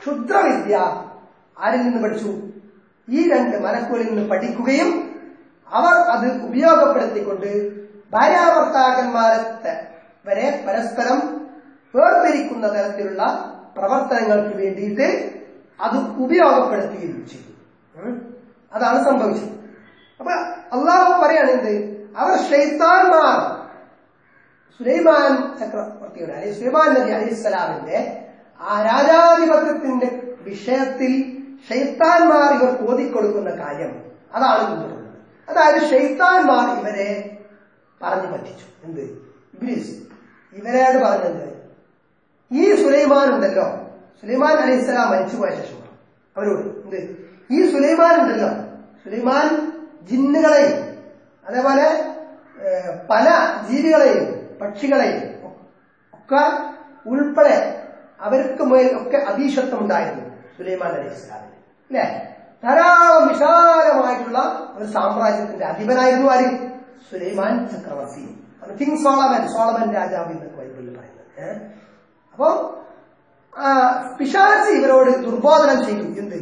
ക്ഷുദ്രവിദ്യ ആരിൽ നിന്ന് പഠിച്ചു ഈ രണ്ട് മലക്കുകളിൽ നിന്ന് പഠിക്കുകയും അവർ അത് ഉപയോഗപ്പെടുത്തിക്കൊണ്ട് ഭാര്യാഭർത്താക്കന്മാരെ വരെ പരസ്പരം വേർതിരിക്കുന്ന തരത്തിലുള്ള പ്രവർത്തനങ്ങൾക്ക് വേണ്ടിയിട്ട് അത് ഉപയോഗപ്പെടുത്തുകയും ചെയ്തു ഉം. അതാണ് സംഭവിച്ചത് അപ്പൊ അള്ളാഹു പറയാണെന്ത് അവർ ഷെയ്ത്താൻമാർ സുലൈമാൻ ചക്രവർത്തിയുടെ അല്ലെങ്കിൽ സുലൈമാൻ നബി അലൈഹിസ്സലാമിന്റെ ആ രാജാധിപത്യത്തിന്റെ വിഷയത്തിൽ ഷെയ്ത്താൻമാർ ഇവർ ഓതിക്കൊടുക്കുന്ന കാര്യം അതാണ് പിന്തുടരുന്നത് അതായത് ഷെയ്ത്താൻമാർ ഇവരെ പറഞ്ഞു പറ്റിച്ചു എന്ത് ഇബ്ലീസ് ഇവരോട് പറഞ്ഞത് ഈ സുലൈമാൻ ഉണ്ടല്ലോ സുലൈമാൻ അലൈഹിസ്സലാം മരിച്ചുപോയ ശേഷം അവരോട് എന്ത് ഈ സുലൈമാൻ ഉണ്ടല്ലോ സുലൈമാൻ ജിന്നുകളെയും അതേപോലെ ഏഹ്, പല ജീവികളെയും പക്ഷികളെയും ഒക്കെ ഉൾപ്പെടെ അവർക്ക് മേൽ ഒക്കെ അതീശത്വം ഉണ്ടായിരുന്നു സുലൈമാൻ അലൈഹി ഇസ്ലാമിന് അല്ലേ ധാരാളം വിശാലമായിട്ടുള്ള ഒരു സാമ്രാജ്യത്തിന്റെ അധിപനായിരുന്നു ആര് സുലൈമാൻ ചക്രവർത്തി അത് കിങ് സോളമൻ സോളമൻ രാജാവ് എന്നൊക്കെ ബൈബിളിൽ പറയുന്നത് ഏഹ്? അപ്പോ ആ, പിശാച് ഇവരോട് ദുർബോധനം ചെയ്തു എന്ത്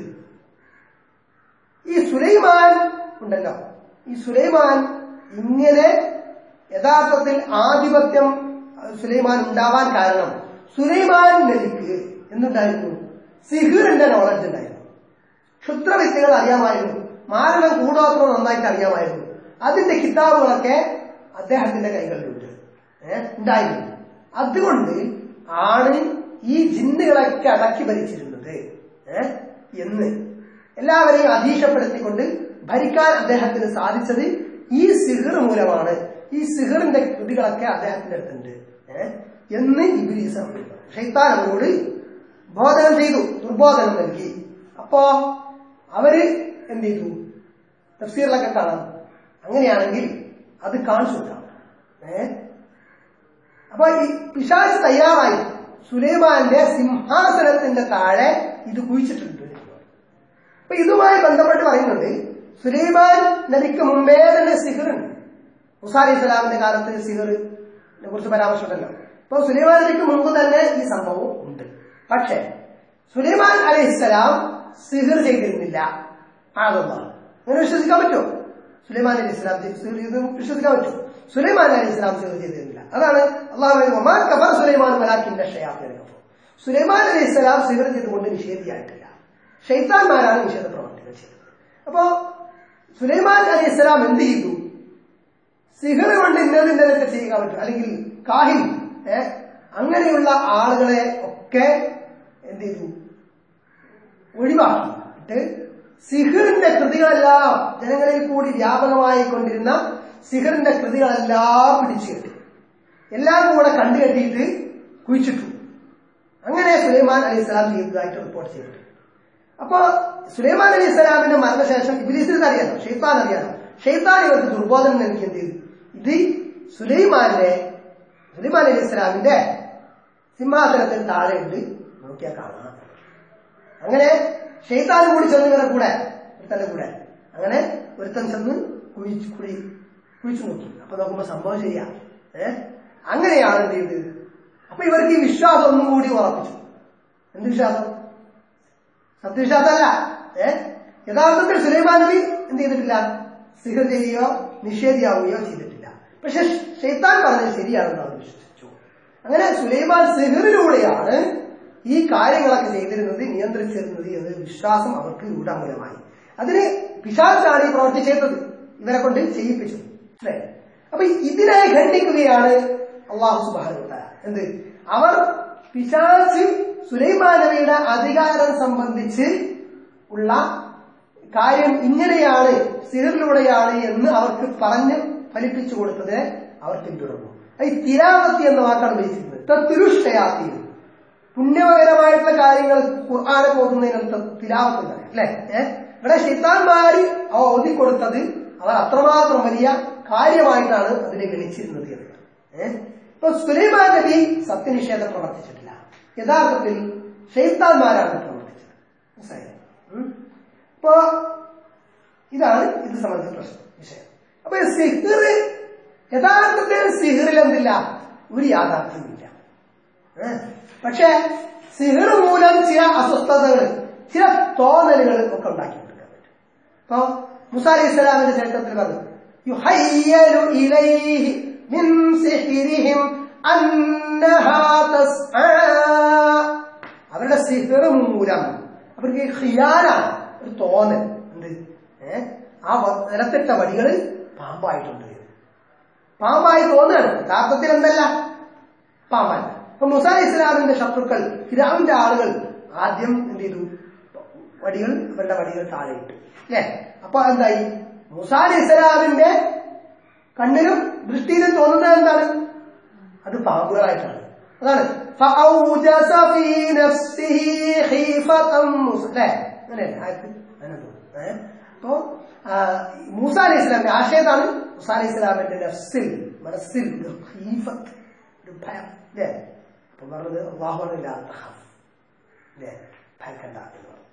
ഈ സുലൈമാൻ ഉണ്ടല്ലോ ഈ സുലൈമാൻ ഇങ്ങനെ യഥാർത്ഥത്തിൽ ആധിപത്യം അഹ് സുലൈമാൻ ഉണ്ടാവാൻ കാരണം സുലൈമാൻ നബിക്ക് എന്തുണ്ടായിരുന്നു സിഹിറിന്റെ നോളജ് ഉണ്ടായിരുന്നു ക്ഷുദ്രവിദ്യകൾ അറിയാമായിരുന്നു മാരണം കൂടോത്രം നന്നായിട്ട് അറിയാമായിരുന്നു അതിന്റെ കിതാബുകളൊക്കെ അദ്ദേഹത്തിന്റെ കൈകളിലുണ്ട് ഏഹ് ഉണ്ടായിരുന്നു അതുകൊണ്ട് ആണ് ഈ ജിന്നുകളൊക്കെ അടക്കി ഭരിച്ചിരുന്നത് ഏഹ് എന്ന് എല്ലാവരെയും അധീശപ്പെടുത്തിക്കൊണ്ട് ഭരിക്കാൻ അദ്ദേഹത്തിന് സാധിച്ചത് ഈ സിഹിർ മൂലമാണ് ഈ സിഹിറിന്റെ കൃതികളൊക്കെ അദ്ദേഹത്തിന്റെ അടുത്തുണ്ട് ഏഹ് എന്ന് ഇബിലീസ് ഷൈത്താൻ അവരോട് ബോധനം ചെയ്തു ദുർബോധനം നൽകി അപ്പോ അവര് എന്ത് ചെയ്തു തഫ്സീറിലൊക്കെ കാണാം അങ്ങനെയാണെങ്കിൽ അത് കാണിച്ചു കൊടുക്കാം ഏഹ് അപ്പൊ ഈ പിശാച് തയ്യാറായി സുലൈമാന്റെ സിംഹാസനത്തിന്റെ താഴെ ഇത് കുഴിച്ചിട്ടുണ്ട് അപ്പൊ ഇതുമായി ബന്ധപ്പെട്ട് പറയുന്നുണ്ട് സുലൈമാൻ നബിക്ക് മുമ്പേ തന്നെ സിഹിറുണ്ട് മുസാ അലൈഹി സ്വലാമിന്റെ കാലത്ത് സിഹിറിനെ കുറിച്ച് പരാമർശമുണ്ടല്ലോ അപ്പൊ സുലൈമാൻ നബിക്ക് മുമ്പ് തന്നെ ഈ സംഭവം ഉണ്ട് പക്ഷേ സുലൈമാൻ അലൈഹിസ്സലാം സിഹിർ ചെയ്തിരുന്നില്ല ആകുന്ന അങ്ങനെ വിശ്വസിക്കാൻ പറ്റുമോ സുലൈമാൻ അലൈഹി ഇസ്ലാം സിഹിർ ചെയ്ത് വിശ്വസിക്കാൻ പറ്റുമോ സുലൈമാൻ അലൈഹി ഇസ്ലാം സിഹിർ ചെയ്തിരുന്നില്ല അതാണ് അള്ളാഹു കബർ സുലൈമാൻ മലാഖിന്റെ ഷയാഫിനെ സുലൈമാൻ അലൈഹി ഇസ്ലാം സിഹിർ ചെയ്തുകൊണ്ട് നിഷേധിയായിട്ടില്ല ഷെയ്ത്താൻമാരാണ് നിഷേധ പ്രവർത്തികൾ ചെയ്തത് അപ്പോ സുലൈമാൻ അലൈഹി ഇസ്ലാം എന്ത് ചെയ്തു സിഹർ കൊണ്ട് ഇന്നത് ഇന്നതൊക്കെ ചെയ്യാൻ പറ്റും അല്ലെങ്കിൽ കാഹിൻ ഏ അങ്ങനെയുള്ള ആളുകളെ ഒക്കെ എന്ത് ചെയ്തു ഒഴിവാക്കിയിട്ട് സിഹിറിന്റെ കൃതികളെല്ലാം ജനങ്ങളിൽ കൂടി വ്യാപകമായി കൊണ്ടിരുന്ന സിഹിറിന്റെ കൃതികളെല്ലാം പിടിച്ചു കെട്ടി എല്ലാം കൂടെ കണ്ടുകെട്ടിയിട്ട് കുഴിച്ചിട്ടു അങ്ങനെ സുലൈമാൻ അലി ഇസ്ലാം ചെയ്തതായിട്ട് റിപ്പോർട്ട് ചെയ്തിട്ടുണ്ട് അപ്പോ സുലൈമാൻ അലി ഇസ്ലാമിന്റെ മരണശേഷം ഇബിലിസിന് അറിയാലോ ഷെയ്ത്താൻ അറിയാലോ ഷെയ്ത്താൻ ഇവർക്ക് ദുർബോധനം നൽകി എന്ത് ചെയ്തു ഇത് സുലൈമാന്റെ സുലൈമാൻ അലി ഇസ്ലാമിന്റെ സിംഹാസനത്തിന് താഴെ ഉണ്ട് നോക്കിയാൽ കാണാം അങ്ങനെ ഷെയ്ത്താനും കൂടി ചെന്ന് ഇവരുടെ കൂടെ ഒരുത്തന്റെ കൂടെ അങ്ങനെ ഒരുത്തൻ ചെന്ന് കുഴിച്ച് കുഴി കുഴിച്ചു നോക്കി അപ്പൊ നോക്കുമ്പോ സംഭവം ശരിയാ ഏ അങ്ങനെയാണ് എന്ത് ചെയ്തത് അപ്പൊ ഇവർക്ക് ഈ വിശ്വാസം ഒന്നും കൂടി ഉറപ്പിച്ചു എന്ത് വിശ്വാസം സത്യവിശ്വാസമല്ല ഏ യഥാർത്ഥത്തിൽ സുലൈമാൻ നബി എന്ത് ചെയ്തിട്ടില്ല സിഹർ ചെയ്യുകയോ നിഷേധിയാവുകയോ ചെയ്തിട്ടില്ല പക്ഷെ ഷെയ്ത്താൻ പറഞ്ഞത് ശരിയാണെന്ന് അവർ വിശ്വസിച്ചു അങ്ങനെ സുലൈമാൻ സിഹറിലൂടെയാണ് ഈ കാര്യങ്ങളൊക്കെ ചെയ്തിരുന്നത് നിയന്ത്രിച്ചിരുന്നത് എന്ന വിശ്വാസം അവർക്ക് രൂഢമൂലമായി അതിന് പിശാച്ചാണ് ഈ പ്രവൃത്തി ചെയ്തത് ഇവരെ കൊണ്ട് ചെയ്യിപ്പിച്ചത് അല്ലേ അപ്പൊ ഇതിനെ ഖണ്ഡിക്കുകയാണ് അള്ളാഹു സുബാന എന്ത് അവർ പിശാച്ച് സുലൈമാൻ നബിയുടെ അധികാരം സംബന്ധിച്ച് ഉള്ള കാര്യം ഇങ്ങനെയാണ് സിഹറിലൂടെയാണ് എന്ന് അവർക്ക് പറഞ്ഞ് ഫലിപ്പിച്ചു കൊടുത്തതിനെ അവർ പിന്തുടർന്നു ഈ തിരാവത്തി എന്ന വാക്കാണ് ഉപയോഗിച്ചിരുന്നത് തിരുഷയാത്തി പുണ്യകരമായിട്ടുള്ള കാര്യങ്ങൾ ഖുർആാനെ പോകുന്നതിനകത്ത് തിലാവത്ത് എന്ന് പറയും അല്ലെ ഏഹ് ഇവിടെ ഷിത്താൻമാര് അവ ഓതിക്കൊടുത്തത് അവർ അത്രമാത്രം വലിയ കാര്യമായിട്ടാണ് അതിനെ ഗണിച്ചിരുന്നത് എന്ന് ഏഹ് ഇപ്പൊ സുലൈമാൻ നബി സത്യനിഷേധം പ്രവർത്തിച്ചിട്ടില്ല യഥാർത്ഥത്തിൽ ഷെയ്ത്താൻമാരാണ് പ്രവർത്തിച്ചത് മനസ്സിലായോ ഉം. ഇപ്പോ ഇതാണ് ഇത് സംബന്ധിച്ച പ്രശ്നം വിഷയം അപ്പൊ ഈ സിഹിർ യഥാർത്ഥത്തിൽ സിഹിറിൽ എന്തില്ല ഒരു യാഥാർത്ഥ്യമില്ല ഏ? പക്ഷേ സിഹിർ മൂലം ചില അസ്വസ്ഥതകൾ ചില തോന്നലുകൾ ഒക്കെ ഉണ്ടാക്കി കൊടുക്കാൻ പറ്റും അപ്പൊ മുസാ അലൈഹി ഇസ്ലാമിന്റെ ചരിത്രത്തിൽ പറഞ്ഞു യുഹയ്യലു ഇലൈഹി മിൻ സിഹ്രിഹിം അന്നഹാ തസ്ആ അവരുടെ സിഹിർ മൂലം അവർക്ക് ഖിയാന ഒരു തോന്നൽ ഉണ്ട് ഏ ആ വ- നിലത്തിട്ട വടികള് പാമ്പായിട്ടുണ്ട് പാമ്പായി തോന്നുകയാണ് യഥാർത്ഥത്തിൽ എന്തല്ല പാമ്പല്ല അപ്പൊ മുസാ അലൈഹി ഇസ്ലാമിന്റെ ശത്രുക്കൾ ഫിരാവിന്റെ ആളുകൾ ആദ്യം എന്ത് ചെയ്തു വടികൾ അവരുടെ വടികൾ താഴെ ഇട്ടു അല്ലേ അപ്പൊ എന്തായി മുസാ അലൈഹി ഇസ്ലാമിന്റെ കണ്ണിലും ദൃഷ്ടിയിലും തോന്നുന്നത് എന്താണ് അത് പാമ്പുകളായിട്ടാണ് അതാണ് فأوجس في نفسه خيفة موسى ല്ലേ അങ്ങനെയല്ലേ ആർക്ക് അങ്ങനെ തോന്നുന്നു ഏ? അപ്പോ ആ, മൂസ അലൈഹി ഇസ്ലാമിന്റെ ആശയത്താണ് മൂസ അലൈഹി ഇസ്ലാമിന്റെ നഫ്സിൽ മനസ്സിൽ ഒരു ഖീഫത്ത് ഒരു ഭയം അല്ലേ അപ്പൊ പറഞ്ഞത് അള്ളാഹുവില്ലാത്ത അല്ലേ ഭയക്കണ്ട എന്ന് പറഞ്ഞു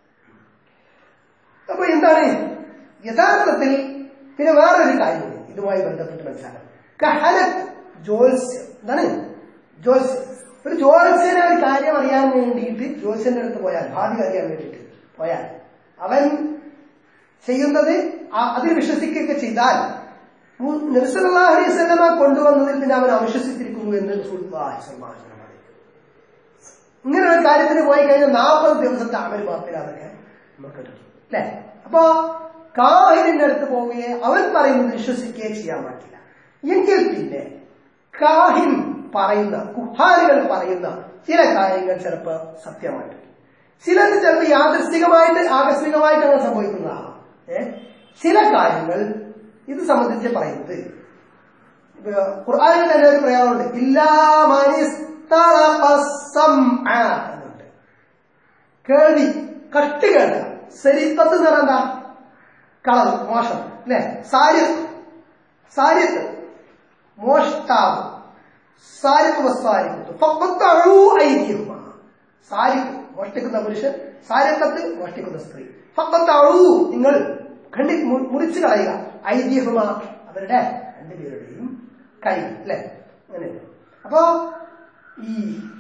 അപ്പൊ എന്താണ് യഥാർത്ഥത്തിൽ പിന്നെ വേറൊരു കാര്യമുണ്ട് ഇതുമായി ബന്ധപ്പെട്ട് മനസ്സിലാക്കണം കഹനത്ത് ജോത്സ്യം എന്താണ് ജോത്സ്യം ഒരു ജോത്സ്യനെ ഒരു കാര്യം അറിയാൻ വേണ്ടിയിട്ട് ജോത്സ്യന്റെ അടുത്ത് പോയാൽ ഭാവി അറിയാൻ വേണ്ടിയിട്ട് പോയാൽ അവൻ ചെയ്യുന്നത് ആ- അതിൽ വിശ്വസിക്കുകയൊക്കെ ചെയ്താൽ നബിസല്ലാഹു അലൈഹി സ്വലമ കൊണ്ടുവന്നതിൽ പിന്നെ അവൻ അവിശ്വസിച്ചിരിക്കുന്നു എന്ന് റസൂലുള്ളാഹി സ്വല്ലല്ലാഹു അലൈഹി വസല്ലം പറയുന്നു. ഇങ്ങനെ ഒരു കാര്യത്തിന് പോയി കഴിഞ്ഞാൽ നാൽപ്പത് ദിവസത്തെ അമൽ പാപ്പിലാന്നൊക്കെ നമ്മൾ കേട്ടിട്ടുണ്ട് അല്ലെ അപ്പോ കാഹിനിന്റെ അടുത്ത് പോവുകയെ അവൻ പറയുന്നത് വിശ്വസിക്കുകയെ ചെയ്യാൻ പറ്റില്ല എങ്കിൽ പിന്നെ കാഹിൻ പറയുന്ന കുഹാരികൾ പറയുന്ന ചില കാര്യങ്ങൾ ചിലപ്പോ സത്യമായിട്ട് ചിലത് ചിലപ്പോൾ യാദൃശ്ചികമായിട്ട് ആകസ്മികമായിട്ട് അങ്ങനെ സംഭവിക്കുന്നതാകാം ഏ ചില കാര്യങ്ങൾ ഇത് സംബന്ധിച്ച് പറയുന്നത് ഇപ്പൊ ഖുർആനിൽ തന്നെ ഒരു പ്രയോഗമുണ്ട് ഇല്ലാ മനിസ്തറഖ സംഅ എന്നുണ്ട് കേൾവി കട്ട് കേൾക്കുക സരിത്തത്ത് എന്ന് പറഞ്ഞാൽ എന്താ കളവ് മോശം അല്ലെ സാര്യത്ത് സാര്യത്ത് മോഷ്ടാവ് സാരിത്ത് വസ്സാരിക്കത്ത് ഫഖത്തഉ ഐദിയഹുമ സാരിത്ത് മോഷ്ടിക്കുന്ന പുരുഷൻ സാരിക്കത്ത് മോഷ്ടിക്കുന്ന സ്ത്രീ ഫഖത്തഉ നിങ്ങൾ ഖണ്ഡി മു- മുറിച്ചു കളയുക ഐദിയഹുമ അവരുടെ രണ്ടുപേരുടെയും കൈ അല്ലെ അങ്ങനെ അപ്പോ ഈ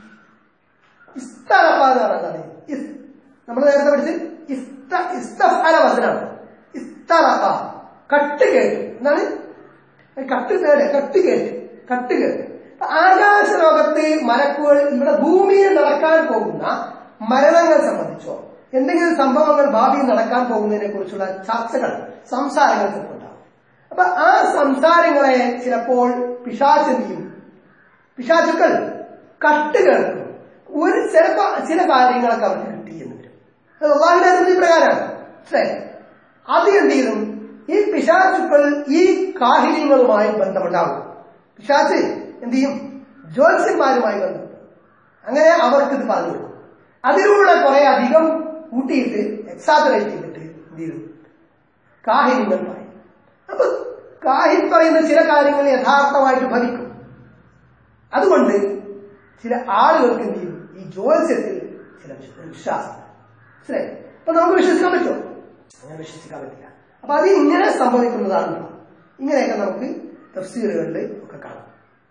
ഇസ്തറഫ എന്ന് പറയുന്നത് ഇസ് നമ്മൾ നേരത്തെ പഠിച്ച് ഇസ്ത ഇസ്തഫല വസനാണ് ഇസ്തറഫ കട്ട് കേട്ടു എന്താണ് കട്ട് കേട് കട്ട് കേട്ട് കട്ട് കേട്ട് ആകാശ ലോകത്ത് മലക്കുകൾ ഇവിടെ ഭൂമിയിൽ നടക്കാൻ പോകുന്ന മരണങ്ങൾ സംബന്ധിച്ചോ എന്തെങ്കിലും സംഭവങ്ങൾ ഭാവിയിൽ നടക്കാൻ പോകുന്നതിനെ കുറിച്ചുള്ള ചർച്ചകൾ സംസാരങ്ങൾ ചിലപ്പോൾ ഉണ്ടാവും അപ്പൊ ആ സംസാരങ്ങളെ ചിലപ്പോൾ പിശാചെന്ത് ചെയ്യും പിശാചുക്കൾ കട്ട് കേൾക്കും ഒരു ചിലപ്പോ ചില കാര്യങ്ങളൊക്കെ അവർക്ക് കിട്ടിയെന്ന് വരും അത് അള്ളാഹിന്റെ അതിഥി പ്രകാരമാണ് മനസ്സിലായി അത് എന്ത് ചെയ്യും ഈ പിശാചുക്കൾ ഈ കാഹിര്യങ്ങളുമായി ബന്ധമുണ്ടാവും പിശാച്ച് എന്ത് ചെയ്യും ജ്യോത്സ്യന്മാരുമായി ബന്ധപ്പെട്ടു അങ്ങനെ അവർക്ക് ഇത് പറഞ്ഞു കൊടുക്കും അതിലൂടെ കുറെ അധികം കൂട്ടിയിട്ട് എക്സാജറേറ്റ് ചെയ്തിട്ട് എന്ത് ചെയ്യും കാഹിര്യങ്ങൾ പറയും അപ്പൊ കാഹിൻ പറയുന്ന ചില കാര്യങ്ങൾ യഥാർത്ഥമായിട്ട് ഭവിക്കും അതുകൊണ്ട് ചില ആളുകൾക്ക് എന്ത് ചെയ്യും ഈ ജ്യോത്സ്യത്തിൽ ചില വിശ്വ- വിശ്വാസം മനസ്സിലായി അപ്പൊ നമുക്ക് വിശ്വസിക്കാൻ പറ്റുമോ അങ്ങനെ വിശ്വസിക്കാൻ പറ്റില്ല അപ്പൊ അത് ഇങ്ങനെ സംഭവിക്കുന്നതാണ് ഇങ്ങനെയൊക്കെ നമുക്ക് തഫ്സീറുകളിൽ ഒക്കെ കാണാം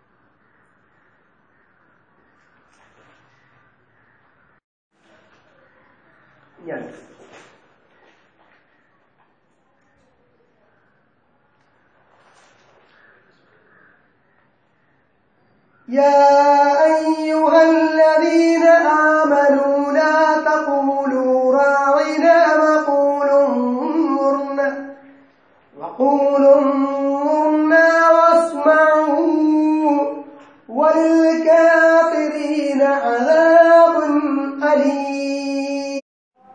ഞാൻ يا أيها الذين آمنوا لا تقولوا راعنا وقولوا انظرنا وقولوا انظرنا واسمعوا وللكافرين عذاب أليم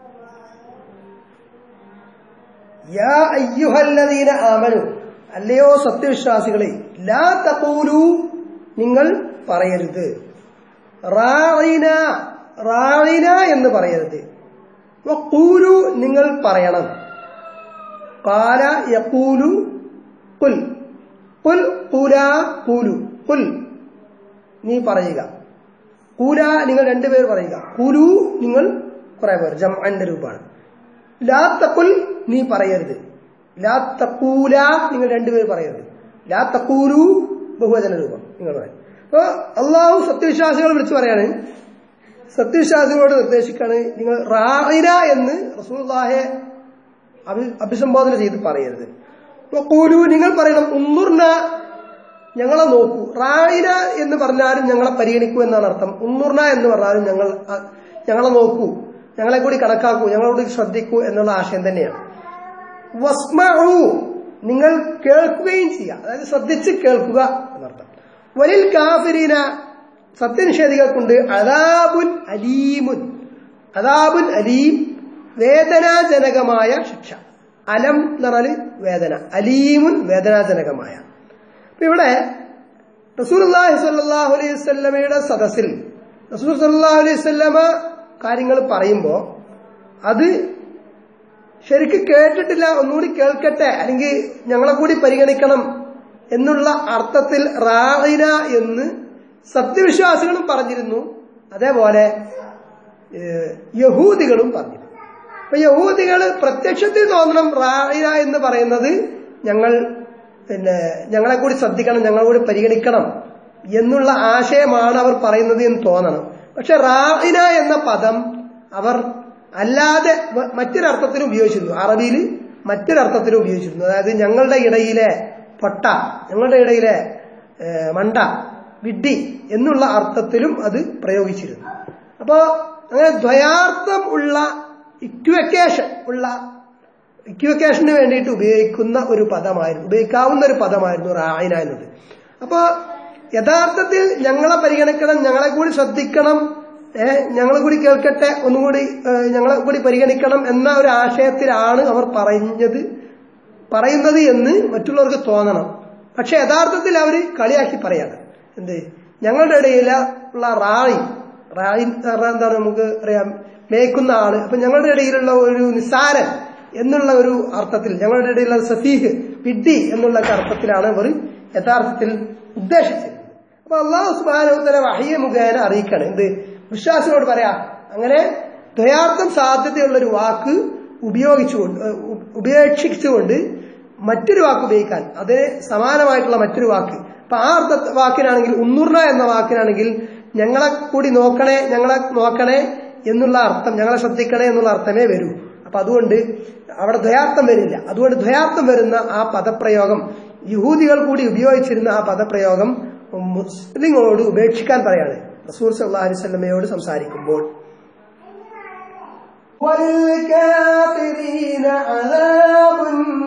യാ അയ്യുഹല്ലദീന ആമനു അല്ലയോ സത്യവിശ്വാസികളെ ലാ തഖൂലു നിങ്ങൾ പറയരുത് റായിന റായിന എന്ന് പറയരുത് വഖൂലു നിങ്ങൾ പറയണം കാല യഖൂലു കുൽ കുൽ കൂല കൂലു കുൽ നീ പറയുക കൂല നിങ്ങൾ രണ്ടുപേർ പറയുക കുലു നിങ്ങൾ കുറെ പേർ ജംഅന്റെ രൂപമാണ് ലാ തക്കുൽ നീ പറയരുത് ലാ തക്കൂല നിങ്ങൾ രണ്ടുപേർ പറയരുത് ലാ തക്കൂലു ബഹുവചന രൂപം നിങ്ങൾ പറയും അപ്പൊ അള്ളാഹു സത്യവിശ്വാസികൾ വിളിച്ചു പറയാണ് സത്യവിശ്വാസികളോട് നിർദ്ദേശിക്കാണ് നിങ്ങൾ റായിന എന്ന് റസൂൽഹെ അഭിസംബോധന ചെയ്ത് പറയരുത് കൂലു നിങ്ങൾ പറയണം ഉന്നുർന ഞങ്ങളെ നോക്കൂ റായിന എന്ന് പറഞ്ഞാലും ഞങ്ങളെ പരിഗണിക്കൂ എന്നാണ് അർത്ഥം ഉന്നുർന എന്ന് പറഞ്ഞാലും ഞങ്ങൾ അ- ഞങ്ങളെ നോക്കൂ ഞങ്ങളെ കൂടി കണക്കാക്കൂ ഞങ്ങളോട് ശ്രദ്ധിക്കൂ എന്നുള്ള ആശയം തന്നെയാണ് വസ്മഉ നിങ്ങൾ കേൾക്കുകയും ചെയ്യുക അതായത് ശ്രദ്ധിച്ച് കേൾക്കുക എന്നർത്ഥം വലിൽ കാഫിരീന സത്യനിഷേധികൾക്കുണ്ട് അദാബുൻ അലീമുൻ അദാബുൻ അലീം വേദനാജനകമായ ശിക്ഷ അലം എന്ന് പറഞ്ഞാൽ വേദന അലീമുൻ വേദനാജനകമായ അപ്പൊ ഇവിടെ റസൂലുള്ളാഹി സ്വല്ലല്ലാഹു അലൈഹി വസല്ലമയുടെ സദസ്സിൽ റസൂൽ സല്ലല്ലാഹു അലൈഹി വസല്ലമ കാര്യങ്ങൾ പറയുമ്പോൾ അത് ശരിക്ക് കേട്ടിട്ടില്ല ഒന്നുകൂടി കേൾക്കട്ടെ അല്ലെങ്കിൽ ഞങ്ങളെ കൂടി പരിഗണിക്കണം എന്നുള്ള അർത്ഥത്തിൽ റായിന എന്ന് സത്യവിശ്വാസികളും പറഞ്ഞിരുന്നു അതേപോലെ ഏഹ്, യഹൂദികളും പറഞ്ഞിരുന്നു അപ്പൊ യഹൂദികൾ പ്രത്യക്ഷത്തിൽ തോന്നണം റായിന എന്ന് പറയുന്നത് ഞങ്ങൾ പിന്നെ ഞങ്ങളെ കൂടി ശ്രദ്ധിക്കണം ഞങ്ങളെ കൂടി പരിഗണിക്കണം എന്നുള്ള ആശയമാണ് അവർ പറയുന്നത് എന്ന് തോന്നണം പക്ഷെ റായിന എന്ന പദം അവർ അല്ലാതെ മ- മറ്റൊരർത്ഥത്തിൽ ഉപയോഗിച്ചിരുന്നു അറബിയിൽ മറ്റൊരർത്ഥത്തിൽ ഉപയോഗിച്ചിരുന്നു അതായത് ഞങ്ങളുടെ ഇടയിലെ പൊട്ട ഞങ്ങളുടെ ഇടയിലെ ഏഹ്, മണ്ട വിഡ്ഢി എന്നുള്ള അർത്ഥത്തിലും അത് പ്രയോഗിച്ചിരുന്നു അപ്പോ അങ്ങനെ ദ്വയാർത്ഥം ഉള്ള ഇക്വക്കേഷൻ ഉള്ള ഇക്വക്കേഷന് വേണ്ടിയിട്ട് ഉപയോഗിക്കുന്ന ഒരു പദമായിരുന്നു ഉപയോഗിക്കാവുന്ന ഒരു പദമായിരുന്നു റായിന എന്നത് അപ്പോ യഥാർത്ഥത്തിൽ ഞങ്ങളെ പരിഗണിക്കണം ഞങ്ങളെ കൂടി ശ്രദ്ധിക്കണം ഏഹ് ഞങ്ങളെ കൂടി കേൾക്കട്ടെ ഒന്നുകൂടി ഏഹ് ഞങ്ങളെ കൂടി പരിഗണിക്കണം എന്ന ഒരു ആശയത്തിലാണ് അവർ പറഞ്ഞത് പറയുന്നത് എന്ന് മറ്റുള്ളവർക്ക് തോന്നണം പക്ഷെ യഥാർത്ഥത്തിൽ അവർ കളിയാക്കി പറയാണ് എന്ത് ഞങ്ങളുടെ ഇടയിൽ ഉള്ള റായി റായി എന്ന് പറഞ്ഞാൽ എന്താണ് നമുക്ക് അറിയാം മേയ്ക്കുന്ന ആള് അപ്പൊ ഞങ്ങളുടെ ഇടയിലുള്ള ഒരു നിസാരൻ എന്നുള്ള ഒരു അർത്ഥത്തിൽ ഞങ്ങളുടെ ഇടയിലുള്ള സഫീഹ് വിഡ്ഢി എന്നുള്ള ഒക്കെ അർത്ഥത്തിലാണ് അവർ യഥാർത്ഥത്തിൽ ഉദ്ദേശിച്ചത് അപ്പൊ അള്ളാഹു സുബാനോത്തര വഹിയ മുഖേന അറിയിക്കണം എന്ത് വിശ്വാസിനോട് പറയാ അങ്ങനെ ദ്വയാർത്ഥം സാധ്യതയുള്ള ഒരു വാക്ക് ഉപയോഗിച്ചുകൊണ്ട് ഏഹ്, ഉ- ഉപേക്ഷിച്ചുകൊണ്ട് മറ്റൊരു വാക്ക് ഉപയോഗിക്കാൻ അതിന് സമാനമായിട്ടുള്ള മറ്റൊരു വാക്ക് അപ്പൊ ആ അർത്ഥ വാക്കിനാണെങ്കിൽ ഉന്നൂർണ എന്ന വാക്കിനാണെങ്കിൽ ഞങ്ങളെ കൂടി നോക്കണേ ഞങ്ങളെ നോക്കണേ എന്നുള്ള അർത്ഥം ഞങ്ങളെ ശ്രദ്ധിക്കണേ എന്നുള്ള അർത്ഥമേ വരൂ അപ്പൊ അതുകൊണ്ട് അവിടെ ദ്വയാർത്ഥം വരില്ല അതുകൊണ്ട് ദ്വയാർത്ഥം വരുന്ന ആ പദപ്രയോഗം യഹൂദികൾ കൂടി ഉപയോഗിച്ചിരുന്ന ആ പദപ്രയോഗം മുസ്ലിങ്ങളോട് ഉപേക്ഷിക്കാൻ പറയാണ് റസൂൽ സല്ലല്ലാഹു അലൈഹി വസല്ലമയോട് സംസാരിക്കുമ്പോൾ وللكافرين عذاب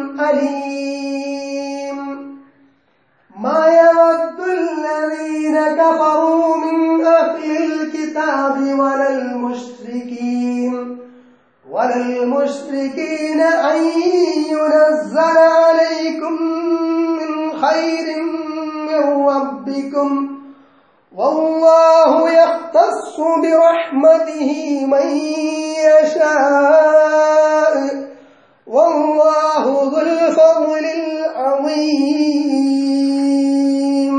أليم ما يود الذين كفروا من أهل الكتاب ولا المشركين ولا المشركين أن ينزل عليكم من خير من ربكم والله يختص برحمته من يشاء والله ذو الفضل العظيم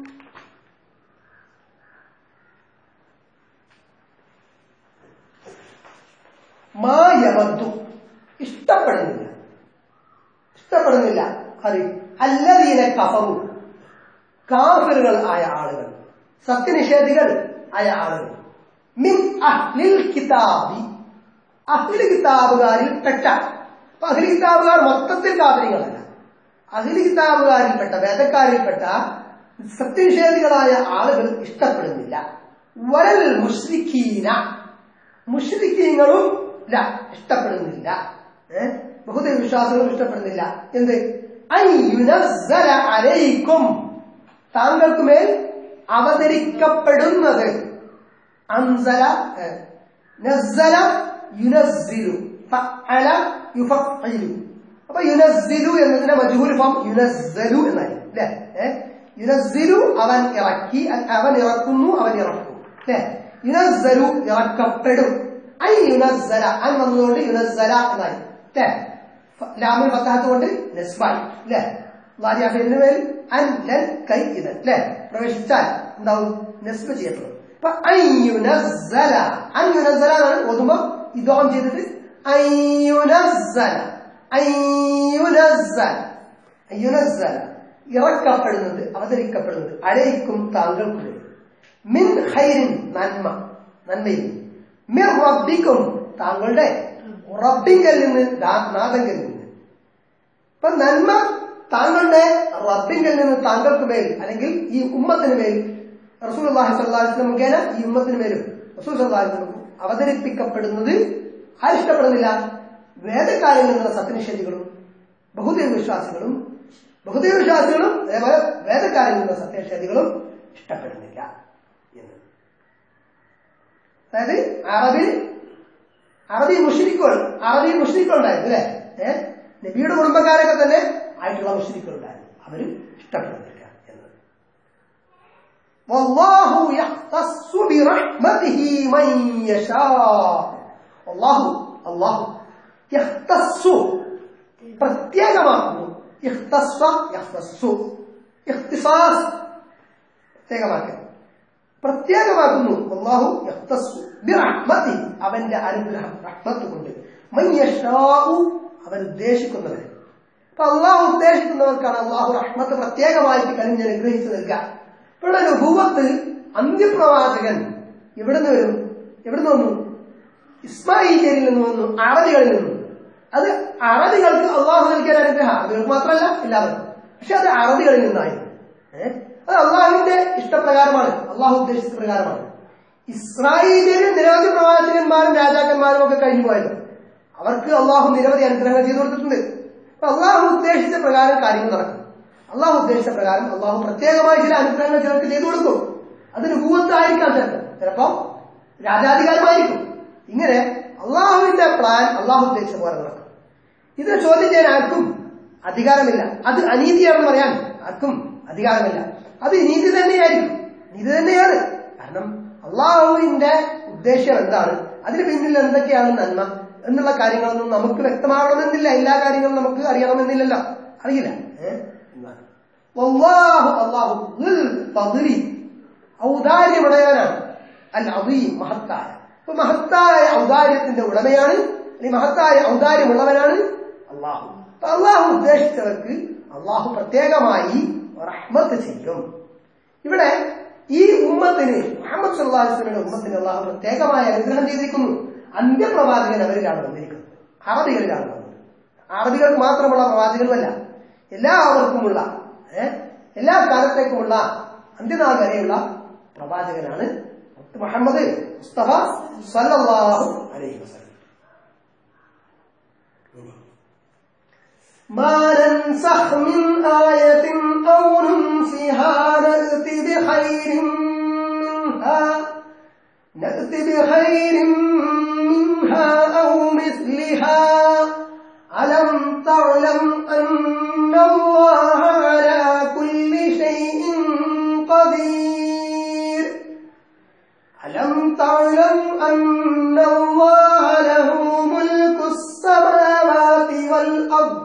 മായമത്തു ഇഷ്ടപ്പെടുന്നില്ല ഇഷ്ടപ്പെടുന്നില്ല അത് അല്ലതീന കഫറു കാഫിറുകൾ ആയ ആളുകൾ സത്യനിഷേധികൾ ആയ ആളുകൾ മിൻ അഹ്ലിൽ കിതാബി അഹ്ലി കിതാബുകാരിൽ പെട്ട അപ്പൊ അഹ്ലി കിതാബുകാർ മൊത്തത്തിൽ കാഫിരികളല്ല അഹ്ലി കിതാബുകാരിൽപ്പെട്ട വേദക്കാരിൽപ്പെട്ട സത്യനിഷേധികളായ ആളുകൾ ഇഷ്ടപ്പെടുന്നില്ല വരൽ മുഷ്രിഖീന മുഷ്രിഖീങ്ങളും ഇല്ല ഇഷ്ടപ്പെടുന്നില്ല ഏഹ് ബഹുദൈവ വിശ്വാസികളും ഇഷ്ടപ്പെടുന്നില്ല എന്ത് ഐ യുനസ്സല അലൈക്കും താങ്കൾക്ക് മേൽ അവതരിക്കപ്പെടുന്നത് അൻസല ഏഹ്, നസ്സല യുനസ്സിലു ഫഅല യുഫഇലു അപ്പൊ യുനസ്സിലു എന്നതിന്റെ മജൂർ ഫോം യുനസ്സലു എന്നായി അല്ലേ ഏഹ് യുനസ്സിലു അവൻ ഇറക്കി അ- അവൻ ഇറക്കുന്നു അവൻ ഇറക്കും അല്ലേ യുനസ്സലു ഇറക്കപ്പെടും ഐ യുനസ്സല അൻ വന്നതുകൊണ്ട് യുനസ്സല എന്നായി അല്ലേ ഫ- ലാമിൽ ഫത്താഹത്ത് കൊണ്ട് നസ്ബായി അല്ലേ ലാരിയാഫിന്റെ മേൽ അൻ ലൻ കൈ ഇത് അല്ലേ പ്രവേശിച്ചാൽ എന്താവും നസ്ബ് ചെയ്യപ്പെടും അപ്പൊ അയ്യുനസ്സല അയ്യുനസ്സല എന്നാണ് ഒതുമ ഇതോം ചെയ്തിട്ട് അയ്യുനസ്സല അയ്യുനസ്സല അയ്യുനസ്സല ഇറക്കപ്പെടുന്നത് അവതരിക്കപ്പെടുന്നത് അലയിക്കും താങ്കൾക്കും മിൻ ഹൈരിൻ നന്മ നന്മയിൽ മിർ റബ്ബിക്കും താങ്കളുടെ റബ്ബിങ്കൽ നിന്ന് ദാ- നാഥങ്കൽ നിന്ന് ഇപ്പൊ നന്മ താങ്കളുടെ റബ്ബിങ്കൽ നിന്ന് താങ്കൾക്ക് മേൽ അല്ലെങ്കിൽ ഈ ഉമ്മത്തിന് മേൽ റസൂൽ അള്ളാഹി സ്വല്ലാസ്ലം മുഖേന ഈ ഉമ്മത്തിന് മേലും റസൂൽ സ്വല്ലാസ്ലം അവതരിപ്പിക്കപ്പെടുന്നത് ആരിഷ്ടപ്പെടുന്നില്ല വേദക്കാരിൽ നിന്നുള്ള സത്യനിഷേധികളും ബഹുദൈവ വിശ്വാസികളും ബഹുദൈവ വിശ്വാസികളും അതേപോലെ വേദക്കാരിൽ നിന്നുള്ള സത്യനിഷേധികളും ഇഷ്ടപ്പെടുന്നില്ല എന്ന് അതായത് അറബി അറബി മുഷ്രിക്കുകൾ അറബി മുഷ്രിക്കുകൾ ഉണ്ടായിരുന്നു അല്ലെ ഏഹ് നബിയുടെ കുടുംബക്കാരൊക്കെ തന്നെ ആയിട്ടുള്ള മുഷ്രിക്കുകൾ ഉണ്ടായിരുന്നു അവര് ഇഷ്ടപ്പെടുന്നില്ല എന്ന് വല്ലാഹു യഖ്തസ്സു ബിറഹ്മതിഹി മൻ യശാ അല്ലാഹു അല്ലാഹു യഖ്തസ്സു പ്രത്യേകമാക്കുന്നു ഇഖ്തസ്സ യഖ്തസ്സു ഇഖ്തിസാസ് പ്രത്യേകമാക്കൽ പ്രത്യേകമാക്കുന്നു അള്ളാഹു യഖ്തസ്സു ബിറഹ്മതി അവന്റെ അനുഗ്രഹം റഹ്മത്ത് കൊണ്ട് മൻ യശാഉ അവൻ ഉദ്ദേശിക്കുന്നവരെ അപ്പൊ അള്ളാഹു ഉദ്ദേശിക്കുന്നവർക്കാണ് അള്ളാഹു റഹ്മത്ത് പ്രത്യേകമായിട്ട് കനിഞ്ഞ് അനുഗ്രഹിച്ചു നൽകുക ഇവിടെ നുബുവത്ത് അന്ത്യപ്രവാചകൻ എവിടുന്ന് വരും എവിടുന്ന് വന്നു ഇസ്മായിലിൽ നിന്ന് വന്നു അറബികളിൽ നിന്നു അത് അറബികൾക്ക് അള്ളാഹു നൽകിയ ഒരു അനുഗ്രഹം അറബികൾക്ക് മാത്രമല്ല എല്ലാവർക്കും പക്ഷെ അത് അറബികളിൽ നിന്നായിരുന്നു ഏഹ് അത് അള്ളാഹുവിന്റെ ഇഷ്ടപ്രകാരമാണ് അള്ളാഹു ഉദ്ദേശിച്ച പ്രകാരമാണ് ഇസ്രായേലിൽ നിരവധി പ്രവാചകന്മാരും രാജാക്കന്മാരും ഒക്കെ കഴിഞ്ഞു പോയല്ലോ അവർക്ക് അള്ളാഹു നിരവധി അനുഗ്രഹങ്ങൾ ചെയ്തു കൊടുത്തിട്ടുണ്ട് അപ്പൊ അള്ളാഹു ഉദ്ദേശിച്ച പ്രകാരം കാര്യങ്ങൾ നടക്കും അള്ളാഹു ഉദ്ദേശിച്ച പ്രകാരം അള്ളാഹു പ്രത്യേകമായി ചില അനുഗ്രഹങ്ങൾ ചിലർക്ക് ചെയ്തു കൊടുക്കും അതിന് ഭൂവത്തായിരിക്കാം ചിലപ്പോൾ ചിലപ്പോ രാജാധികാരമായിരിക്കും ഇങ്ങനെ അള്ളാഹുവിന്റെ പ്ലാൻ അള്ളാഹു ഉദ്ദേശിച്ച പോലെ നടക്കും ഇതിനെ ചോദ്യം ചെയ്യാൻ ആർക്കും അധികാരമില്ല അത് അനീതിയാണെന്ന് പറയാൻ ആർക്കും അധികാരമില്ല അത് നീതി തന്നെയായിരിക്കും നീതി തന്നെയാണ് കാരണം അള്ളാഹുവിന്റെ ഉദ്ദേശ്യം എന്താണ് അതിന് പിന്നിൽ എന്തൊക്കെയാണ് നന്മ എന്നുള്ള കാര്യങ്ങളൊന്നും നമുക്ക് വ്യക്തമാകണമെന്നില്ല എല്ലാ കാര്യങ്ങളും നമുക്ക് അറിയണമെന്നില്ലല്ലോ അറിയില്ല ഏഹ് എന്നാണ് വല്ലാഹു അല്ലാഹു ദുൽ ഫദ്ലി ഔദാര്യമുടയവനാണ് അൽ അദീം മഹത്തായ അപ്പൊ മഹത്തായ ഔദാര്യത്തിന്റെ ഉടമയാണ് അല്ലെങ്കിൽ മഹത്തായ ഔദാര്യമുള്ളവനാണ് അള്ളാഹു അപ്പൊ അള്ളാഹു ഉദ്ദേശിച്ചവർക്ക് അള്ളാഹു പ്രത്യേകമായി റഹ്മത്ത് ചെയ്യും ഇവിടെ ഈ ഉമ്മത്തിന് മുഹമ്മദ് സല്ലാസ്ലമിന്റെ ഉമ്മത്തിന് അള്ളാഹു പ്രത്യേകമായ അനുഗ്രഹം ചെയ്തിരിക്കുന്നു അന്ത്യപ്രവാചകൻ അവരിലാണ് വന്നിരിക്കുന്നത് അറബികളിലാണ് വന്നത് അറബികൾക്ക് മാത്രമുള്ള പ്രവാചകനുമല്ല എല്ലാവർക്കുമുള്ള ഏഹ് എല്ലാ കാലത്തേക്കുമുള്ള അന്ത്യനാൾ വരെയുള്ള പ്രവാചകനാണ് മുത്ത് മുഹമ്മദ് മുസ്തഫ സല്ലല്ലാഹു അലൈഹി വസല്ലം ഇനി ما ننسخ من آية أو ننسها نأت بخير منها نأت بخير منها أو مثلها ألم تعلم أن الله على كل شيء قدير ألم تعلم أن الله له ملك السماوات والأرض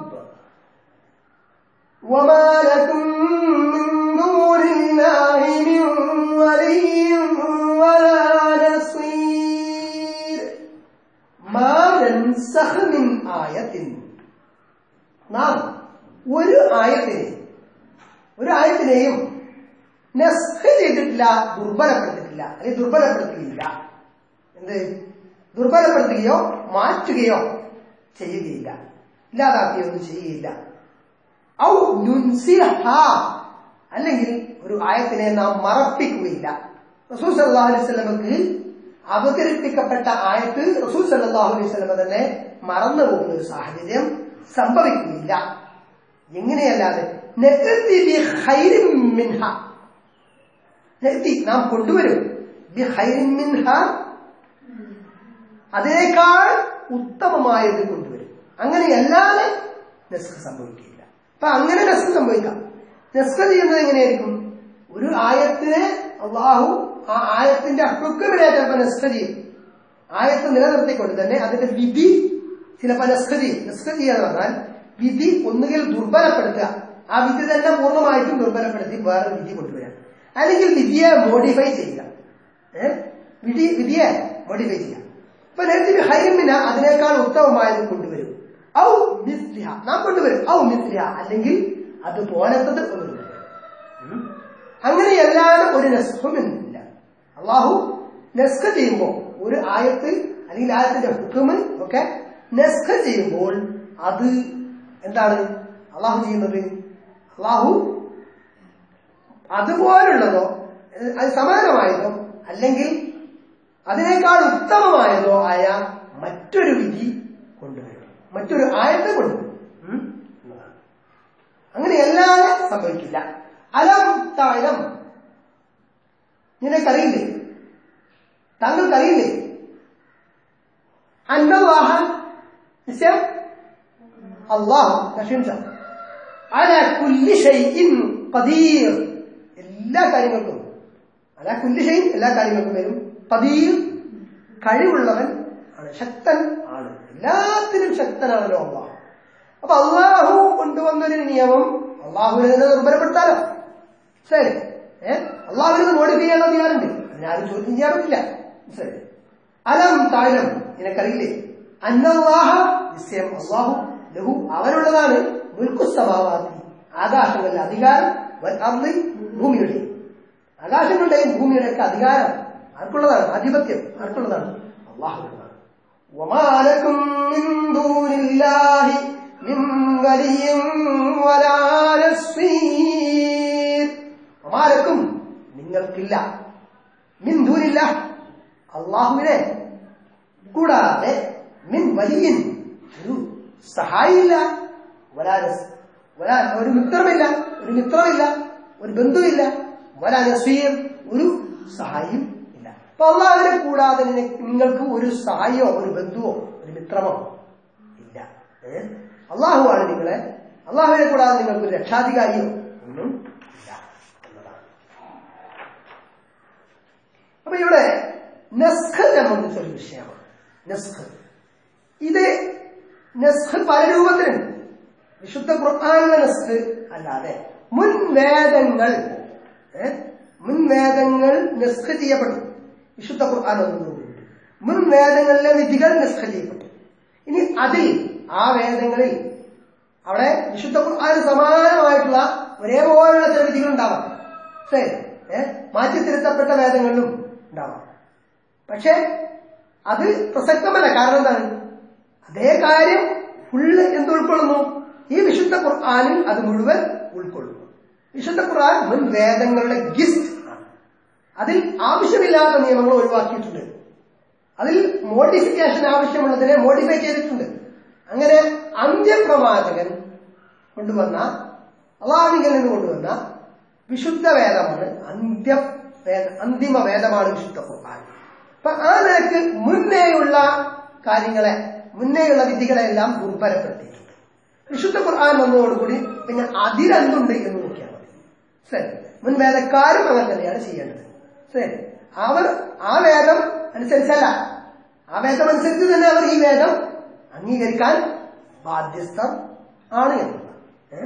وما لكم من دون الله من ولي ولا نصير ما ننسخ من آية നാം ഒരു ആയത്തിനെ ഒരു ആയത്തിനെയും നെസ്ഖ് ചെയ്തിട്ടില്ല ദുർബലപ്പെടുത്തിയിട്ടില്ല അല്ലെങ്കിൽ ദുർബലപ്പെടുത്തുകയില്ല എന്ത് ദുർബലപ്പെടുത്തുകയോ മാറ്റുകയോ ചെയ്യുകയില്ല ഇല്ലാതാക്കുകയോ ഒന്നും ചെയ്യുകയില്ല ഔ നുൻസിഹ അല്ലെങ്കിൽ ഒരു ആയത്തിനെ നാം മറപ്പിക്കുകയില്ല റസൂൽ സല്ലല്ലാഹു അലൈഹി വസല്ലമക്ക് അവതരിപ്പിക്കപ്പെട്ട ആയത്ത് റസൂൽ സല്ലല്ലാഹു അലൈഹി വസല്ലമ തന്നെ മറന്നു പോകുന്ന ഒരു സാഹചര്യം സംഭവിക്കുകയില്ല എങ്ങനെയല്ലാതെ നഅ്തി ബി ഖൈരിൻ മിൻഹ നഅ്തി നാം കൊണ്ടുവരും ബി ഖൈരിൻ മിൻഹ അതിനേക്കാൾ ഉത്തമമായത് കൊണ്ടുവരും അങ്ങനെയല്ലാതെ നെസ്ഖ് സംഭവിക്കില്ല അപ്പൊ അങ്ങനെ നെസ്ഖ് സംഭവിക്കാം നെസ്ഖ് ചെയ്യുന്നത് എങ്ങനെയായിരിക്കും ഒരു ആയത്തിനെ അള്ളാഹു ആ ആയത്തിന്റെ ഹുക്കുമിനെ ചിലപ്പോൾ നെസ്ഖ് ചെയ്യും ആയത്ത് നിലനിർത്തിക്കൊണ്ട് തന്നെ അതിന്റെ വിധി ചിലപ്പോൾ നെസ്ഖ് ചെയ്യും നെസ്ഖ് ചെയ്യുക എന്ന് പറഞ്ഞാൽ വിധി ഒന്നുകിൽ ദുർബലപ്പെടുത്തുക ആ വിധി തന്നെ പൂർണ്ണമായിട്ടും ദുർബലപ്പെടുത്തി വേറെ വിധി കൊണ്ടുവരിക അല്ലെങ്കിൽ വിധിയെ മോഡിഫൈ ചെയ്യുക ഏഹ് വിധി വിധിയെ മോഡിഫൈ ചെയ്യുക ഇപ്പൊ നേരത്തെ ഹൈമിന അതിനേക്കാൾ ഉത്തമമായത് കൊണ്ടുവരും ഔ മിസ്ലിഹ നാം കൊണ്ടുവരും ഔ മിസ്ലിഹ അല്ലെങ്കിൽ അത് പോലത്തത് ഒന്ന് കൊണ്ടുവരും ഉം. അങ്ങനെയല്ലാതെ ഒരു നസ്ഹും എന്നില്ല അള്ളാഹു നെസ്ഖ ചെയ്യുമ്പോൾ ഒരു ആയത്ത് അല്ലെങ്കിൽ ആയത്തിന്റെ ഹുക്കുമ് ഒക്കെ നെസ്ഖ ചെയ്യുമ്പോൾ അത് എന്താണ് അള്ളാഹു ചെയ്യുന്നത് അള്ളാഹു അതുപോലുള്ളതോ ഏഹ് അത് സമാനമായതോ അല്ലെങ്കിൽ അതിനേക്കാൾ ഉത്തമമായതോ ആയ മറ്റൊരു വിധി കൊണ്ടുവരും മറ്റൊരു ആയത്തെ കൊണ്ടുവരും ഉം? എന്നതാണ്. അങ്ങനെയല്ലാതെ സംഭവിക്കില്ല അലം താഴം നിനക്കറിയില്ലേ താങ്കൾക്കറിയില്ലേ അന്നവാഹ നിശ്ചയം അള്ളാഹു ക്ഷമിച്ച അല കുല്ലി ഷൈഇൻ ഖദീർ എല്ലാ കാര്യങ്ങൾക്കും അല കുല്ലി ഷൈൻ എല്ലാ കാര്യങ്ങൾക്കും വരും ഖദീർ കഴിവുള്ളവൻ ആണ് ശക്തൻ ആണ് എല്ലാത്തിനും ശക്തനാണല്ലോ അള്ളാഹു അപ്പൊ അള്ളാഹു കൊണ്ടുവന്നൊരു നിയമം അള്ളാഹുവിനെ തന്നെ ദുർബലപ്പെടുത്താലോ ശരി ഏ അള്ളാഹുവിനെ മോഡിഫൈ ചെയ്യാൻ അധികാരമുണ്ട് അതിനാരും ചോദ്യം ചെയ്യാൻ പറ്റില്ല ശരി അലം താഴം നിനക്കറിയില്ലേ അന്നല്ലാഹ നിശ്ചയം അള്ളാഹു ലഹു അവനുള്ളതാണ് മുൽക്കുസമാവാത്തി ആകാശങ്ങളുടെ അധികാരം വൽ അർളി ഭൂമിയുടെ ആകാശങ്ങളുടെയും ഭൂമിയുടെ ഒക്കെ അധികാരം ആർക്കുള്ളതാണ് ആധിപത്യം ആർക്കുള്ളതാണ് അള്ളാഹുള്ളതാണ് وما لكم من دون الله من ولي ولا نصير وما لكم നിങ്ങൾക്കില്ല മിൻ ദൂനില്ല അള്ളാഹുവിനെ കൂടാതെ മിൻ വലിയൻ ഒരു സഹായില്ല വലാ നസ്- വലാ ഒരു മിത്രമില്ല ഒരു മിത്രമില്ല ഒരു ബന്ധുവില്ല വലാ നസീർ ഒരു സഹായിയും ഇല്ല അപ്പൊ അള്ളാഹുവിനെ കൂടാതെ നിന- നിങ്ങൾക്ക് ഒരു സഹായോ ഒരു ബന്ധുവോ ഒരു മിത്രമോ ഇല്ല ഏ? അള്ളാഹുവാണ് നിങ്ങളെ അള്ളാഹുവിനെ കൂടാതെ നിങ്ങൾക്ക് ഒരു രക്ഷാധികാരിയോ ഒന്നും ഇല്ല എന്നതാണ് അപ്പൊ ഇവിടെ നസ്ഖ് സംബന്ധിച്ചൊരു വിഷയമാണ് നസ്ഖ് ഇത് നസ്ഖ് പല രൂപത്തിലുണ്ട് വിശുദ്ധ ഖുർആാനിലെ നസ്ഖ് അല്ലാതെ മുൻ വേദങ്ങൾ ഏ? മുൻ വേദങ്ങൾ നസ്ഖ് ചെയ്യപ്പെട്ടു വിശുദ്ധ ഖുർആൻ ഒന്നുകൂടി മുൻ വേദങ്ങളിലെ വിധികൾ നസ്ഖ് ചെയ്യപ്പെട്ടു ഇനി അതിൽ ആ വേദങ്ങളിൽ അവിടെ വിശുദ്ധ ഖുർആൻ സമാനമായിട്ടുള്ള ഒരേപോലുള്ള ചില വിധികൾ ഉണ്ടാവാം ശരി ഏഹ് മാറ്റി തിരുത്തപ്പെട്ട വേദങ്ങളിലും ഉണ്ടാവാം പക്ഷെ അത് പ്രസക്തമല്ല കാരണം എന്താണ് അതേ കാര്യം ഫുള്ള് എന്ത് ഉൾക്കൊള്ളുന്നു ഈ വിശുദ്ധ ഖുർആാനിൽ അത് മുഴുവൻ ഉൾക്കൊള്ളുന്നു വിശുദ്ധ ഖുർആൻ മുൻ വേദങ്ങളുടെ ഗിസ്റ്റ് ആണ് അതിൽ ആവശ്യമില്ലാത്ത നിയമങ്ങൾ ഒഴിവാക്കിയിട്ടുണ്ട് അതിൽ മോഡിഫിക്കേഷൻ ആവശ്യമുള്ളതിനെ മോഡിഫൈ ചെയ്തിട്ടുണ്ട് അങ്ങനെ അന്ത്യപ്രവാചകൻ കൊണ്ടുവന്ന അള്ളാഹിങ്കിൽ നിന്ന് കൊണ്ടുവന്ന വിശുദ്ധ വേദമാണ് അന്ത്യ വേദ അന്തിമ വേദമാണ് വിശുദ്ധ ഖുർആൻ അപ്പൊ ആ നിലക്ക് മുന്നേയുള്ള കാര്യങ്ങളെ മുന്നേയുള്ള വിധികളെ എല്ലാം ദുർബലപ്പെടുത്തിയിട്ടുണ്ട് വിശുദ്ധ ഖുർആൻ വന്നതോടുകൂടി പിന്നെ അതിലെന്തുണ്ട് എന്ന് നോക്കിയാൽ മതി ശരി മുൻ വേദക്കാരും അങ്ങനെ തന്നെയാണ് ചെയ്യേണ്ടത് ശരി അവർ ആ വേദം അനുസരിച്ചല്ല ആ വേദം അനുസരിച്ച് തന്നെ അവർ ഈ വേദം അംഗീകരിക്കാൻ ബാധ്യസ്ഥർ ആണ് എന്നുള്ളത് ഏ?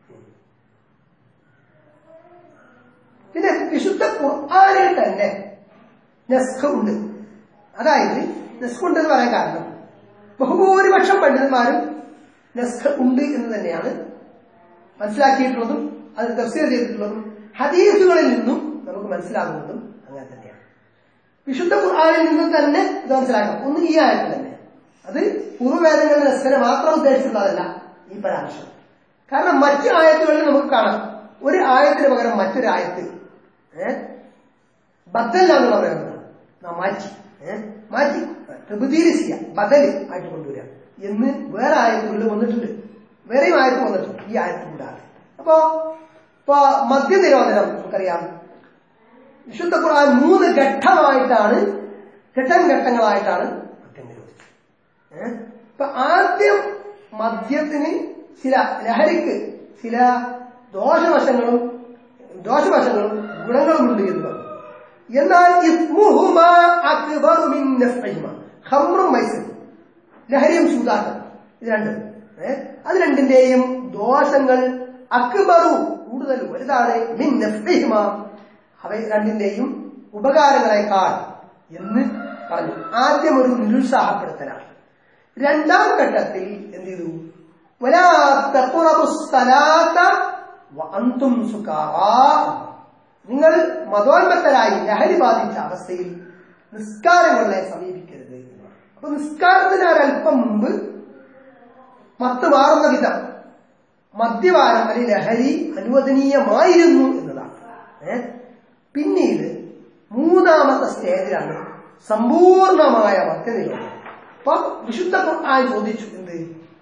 പിന്നെ വിശുദ്ധ ഖുർആാനിൽ തന്നെ നെസ്ഖ ഉണ്ട് അതായത് നെസ്ഖ ഉണ്ട് എന്ന് പറയാൻ കാരണം ബഹുഭൂരിപക്ഷം പണ്ഡിതന്മാരും നെസ്ഖ ഉണ്ട് എന്ന് തന്നെയാണ് മനസ്സിലാക്കിയിട്ടുള്ളതും അത് തഫ്സീർ ചെയ്തിട്ടുള്ളതും ഹദീസുകളിൽ നിന്നും നമുക്ക് മനസ്സിലാകുന്നതും അങ്ങനെ തന്നെയാണ് വിശുദ്ധ ഖുർആാനിൽ നിന്നും തന്നെ ഇത് മനസ്സിലാക്കാം ഒന്ന് ഈ ആയത്തിൽ തന്നെ അത് പൂർവ്വവേദങ്ങളുടെ നെസ്ഖനെ മാത്രം ഉദ്ദേശിച്ചുള്ളതല്ല ഈ പരാമർശം കാരണം മറ്റു ആയത്തുകളിൽ നമുക്ക് കാണാം ഒരു ആയത്തിന് പകരം മറ്റൊരു ആയത്ത് ഏഹ് ബദൽ എന്ന് പറയുന്നത് നാം മാറ്റി ഏഹ് മാറ്റി തെബുദീല് ചെയ്യാം ബദൽ ആയിട്ട് കൊണ്ടുവരിക എന്ന് വേറെ ആയത്തുകളിൽ വന്നിട്ടുണ്ട് വേറെയും ആയത്ത് വന്നിട്ടുണ്ട് ഈ ആയത്ത് കൂടാതെ അപ്പോ ഇപ്പൊ മദ്യനിരോധനം നമുക്കറിയാം വിശുദ്ധ ഖുർആൻ മൂന്ന് ഘട്ടമായിട്ടാണ് ഘട്ടം ഘട്ടങ്ങളായിട്ടാണ് മദ്യം നിരോധിച്ചത് ഏഹ് ഇപ്പൊ ആദ്യം മദ്യത്തിന് ചില ലഹരിക്ക് ചില ദോഷവശങ്ങളും ദോഷവശങ്ങളും ഗുണങ്ങളും ഉണ്ട് എന്ന് പറഞ്ഞു എന്നാൽ ഇസ്മുഹുമാ അക്ബറു മിൻ നഫ്ഇഹിമാ. ഖംറും മൈസിറും ലഹരിയും ചൂതാട്ടം ഇത് രണ്ടും ഏ? അത് രണ്ടിന്റെയും ദോഷങ്ങൾ അക്ബറു കൂടുതൽ വലുതാണ് മിൻ നഫ്ഇഹിമ. അവ രണ്ടിന്റെയും ഉപകാരങ്ങളെക്കാൾ എന്ന് പറഞ്ഞു ആദ്യം ഒരു നിരുത്സാഹപ്പെടുത്തലാണ് രണ്ടാം ഘട്ടത്തിൽ എന്ത് ചെയ്തു വലാ തഖറബുസ് സലാത്ത വഅൻതും സുകാറാ നിങ്ങൾ മതോന്മത്തരായി ലഹരി ബാധിച്ച അവസ്ഥയിൽ നിസ്കാരങ്ങളെ സമീപിക്കരുത് എന്നാണ് അപ്പൊ നിസ്കാരത്തിന് ഒരല്പം മുമ്പ് മത്ത് മാറുന്ന വിധം മദ്യപാനം അല്ലെങ്കിൽ ലഹരി അനുവദനീയമായിരുന്നു എന്നതാണ് ഏ? പിന്നീട് മൂന്നാമത്തെ സ്റ്റേജിലാണ് സമ്പൂർണമായ മദ്യനിരോധനം അപ്പൊ വിശുദ്ധ ഖുർആൻ ചോദിച്ചു എന്ത്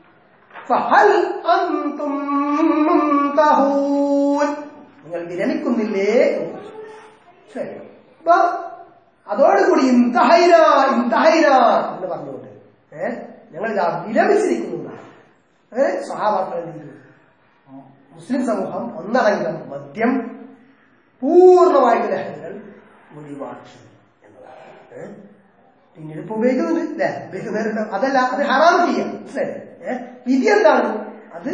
ഫഹൽ അൻതും മുൻതഹൂൻ? നിങ്ങൾ വിരമിക്കുന്നില്ലേ എന്ന് ചോദിച്ചു. ശരി അപ്പൊ അതോടുകൂടി ഇന്തഹൈന ഇന്തഹൈന എന്ന് പറഞ്ഞുകൊണ്ട് ഏഹ് ഞങ്ങൾ ഇതാ വിരമിച്ചിരിക്കുന്നു എന്നാണ്. ഏഹ് സ്വഹാബാക്കൾ എന്ത് ചെയ്തു മുസ്ലിം സമൂഹം ഒന്നടങ്കം മദ്യം പൂർണ്ണമായിട്ട് ലഹരികൾ ഒഴിവാക്കി എന്നതാണ് ഏഹ് പിന്നീട് ഇപ്പൊ ഉപയോഗിക്കുന്നുണ്ട് അല്ലേ ഉപയോഗിക്കുന്നവരുണ്ട് അതല്ല അത് ഹറാം ചെയ്യാം മനസ്സിലായില്ലേ ഏഹ് വിധി എന്താണ് അത്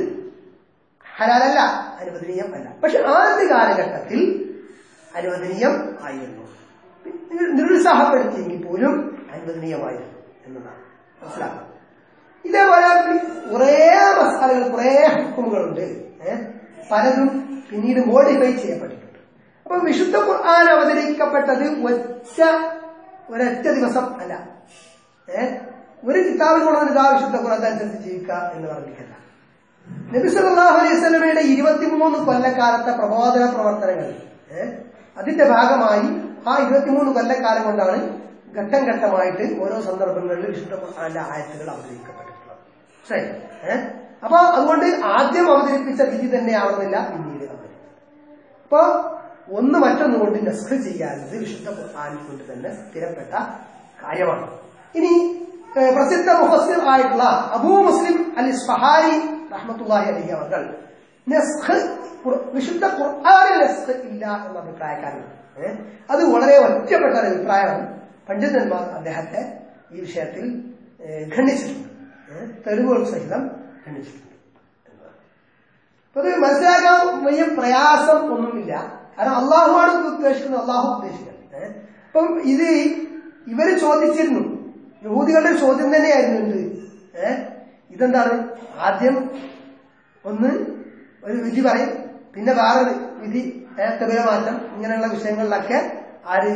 ഹലാലല്ല അനുവദനീയം അല്ല പക്ഷെ ആദ്യ കാലഘട്ടത്തിൽ അനുവദനീയം ആയിരുന്നു നിങ്ങൾ നിരുത്സാഹപ്പെടുത്തിയെങ്കിൽ പോലും അനുവദനീയമായിരുന്നു എന്നതാണ് മനസ്സിലാക്കുക ഇതേപോലെ കുറേ മസാലകൾ കുറേ ഹുക്കുമുകളുണ്ട് ഏഹ് പലതും പിന്നീട് മോഡിഫൈ ചെയ്യപ്പെട്ടിട്ടുണ്ട് അപ്പൊ വിശുദ്ധ ഖുർആൻ അവതരിക്കപ്പെട്ടത് ഒറ്റ ഒരൊറ്റ ദിവസം അല്ല ഏഹ് ഒരു കിതാബിൽ കൊണ്ടുവന്നിട്ട് ആ വിശുദ്ധ ഖുർആൻ അനുസരിച്ച് ജീവിക്കുക എന്ന് പറഞ്ഞിരിക്കല്ല നബി സല്ലല്ലാഹു അലൈഹി വസല്ലമയുടെ ഇരുപത്തിമൂന്ന് കൊല്ലക്കാലത്തെ പ്രബോധന പ്രവർത്തനങ്ങൾ ഏഹ് അതിന്റെ ഭാഗമായി ആ ഇരുപത്തിമൂന്ന് കൊല്ലക്കാലം കൊണ്ടാണ് ഘട്ടം ഘട്ടമായിട്ട് ഓരോ സന്ദർഭങ്ങളിൽ വിശുദ്ധ ഖുർആന്റെ ആയത്തുകൾ അവതരിക്കപ്പെട്ടിട്ടുള്ളത് ശരി ഏഹ് അപ്പൊ അതുകൊണ്ട് ആദ്യം അവതരിപ്പിച്ച വിധി തന്നെ ആവുന്നില്ല പിന്നീട് അവതരിപ്പിച്ചത് അപ്പൊ ഒന്ന് മറ്റൊന്നുകൊണ്ട് നസ്ഖ് ചെയ്യാത്തത് വിശുദ്ധ ഖുർആൻ കൊണ്ട് തന്നെ സ്ഥിരപ്പെട്ട കാര്യമാണ് ഇനി ഏഹ്, പ്രസിദ്ധ മുഫസ്സിർ ആയിട്ടുള്ള അബൂ മുസ്ലിം അൽ ഇസ്ഫഹാരി റഹ്മത്തുള്ളാഹി അലൈഹി അവർ നസ്ഖ് ഖുർ- വിശുദ്ധ ഖുർആനിൽ നസ്ഖ് ഇല്ല എന്ന അഭിപ്രായക്കാരനാണ് ഏഹ്? അത് വളരെ ഒറ്റപ്പെട്ട ഒരു അഭിപ്രായമാണ് പണ്ഡിതന്മാർ അദ്ദേഹത്തെ ഈ വിഷയത്തിൽ ഏഹ്, ഖണ്ഡിച്ചിട്ടുണ്ട് ഏഹ്? തെളിവുകൾ സഹിതം ഖണ്ഡിച്ചിട്ടുണ്ട് എന്നതാണ്. അപ്പൊ ഇത് മനസ്സിലാക്കാൻ വലിയ പ്രയാസം ഒന്നുമില്ല കാരണം അള്ളാഹുവാണ് ഇത് ഉദ്ദേശിക്കുന്നത് അള്ളാഹു ഉദ്ദേശിക്കുന്നത് ഏഹ്? അപ്പം ഇത് ഇവര് ചോദിച്ചിരുന്നു യഹൂദികളുടെ ഒരു ചോദ്യം തന്നെയായിരുന്നു എന്ത് ഏഹ് ഇതെന്താണ് ആദ്യം ഒന്ന് ഒരു വിധി പറയും പിന്നെ വേറൊരു വിധി ഏത്തബില മാറ്റം ഇങ്ങനെയുള്ള വിഷയങ്ങളിലൊക്കെ ആര്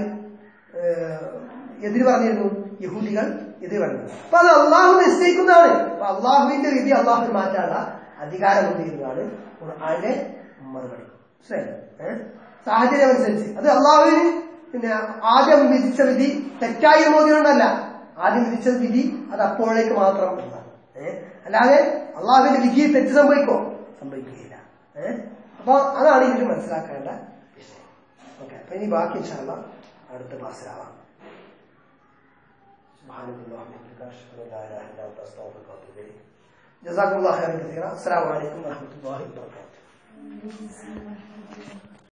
ഏഹ്, എതിര് പറഞ്ഞിരുന്നു യഹൂദികൾ എതിര് പറഞ്ഞു അപ്പൊ അത് അള്ളാഹു നിശ്ചയിക്കുന്നതാണ് അപ്പൊ അള്ളാഹുവിന്റെ വിധി അള്ളാഹു മാറ്റാനുള്ള അധികാരം എന്താണ് ഖുർആന്റെ മറുപടി മനസ്സിലായോ? ഏഹ്? സാഹചര്യം അനുസരിച്ച് അത് അള്ളാഹുവിന് പിന്നെ ആദ്യം വിധിച്ച വിധി തെറ്റായി മോദിയുണ്ടല്ല ആദ്യം വിധിച്ച വിധി അത് അപ്പോഴേക്ക് മാത്രം ഉള്ളതാണ് ഏഹ്? അല്ലാതെ അള്ളാഹുവിന്റെ വിധി തെറ്റ് സംഭവിക്കോ സംഭവിക്കുകയില്ല ഏഹ്? അപ്പൊ അതാണ് ഇതിൽ മനസ്സിലാക്കേണ്ട വിഷയം ഓക്കെ അപ്പൊ ഇനി ബാക്കി ഇൻഷാല്ല അടുത്ത ക്ലാസ്സിലാവാം سبحانك اللهم وبحمدك اشهد ان لا اله الا انت استغفرك واتوب اليك جزاكم الله خيرا كثيرا السلام عليكم ورحمه الله وبركاته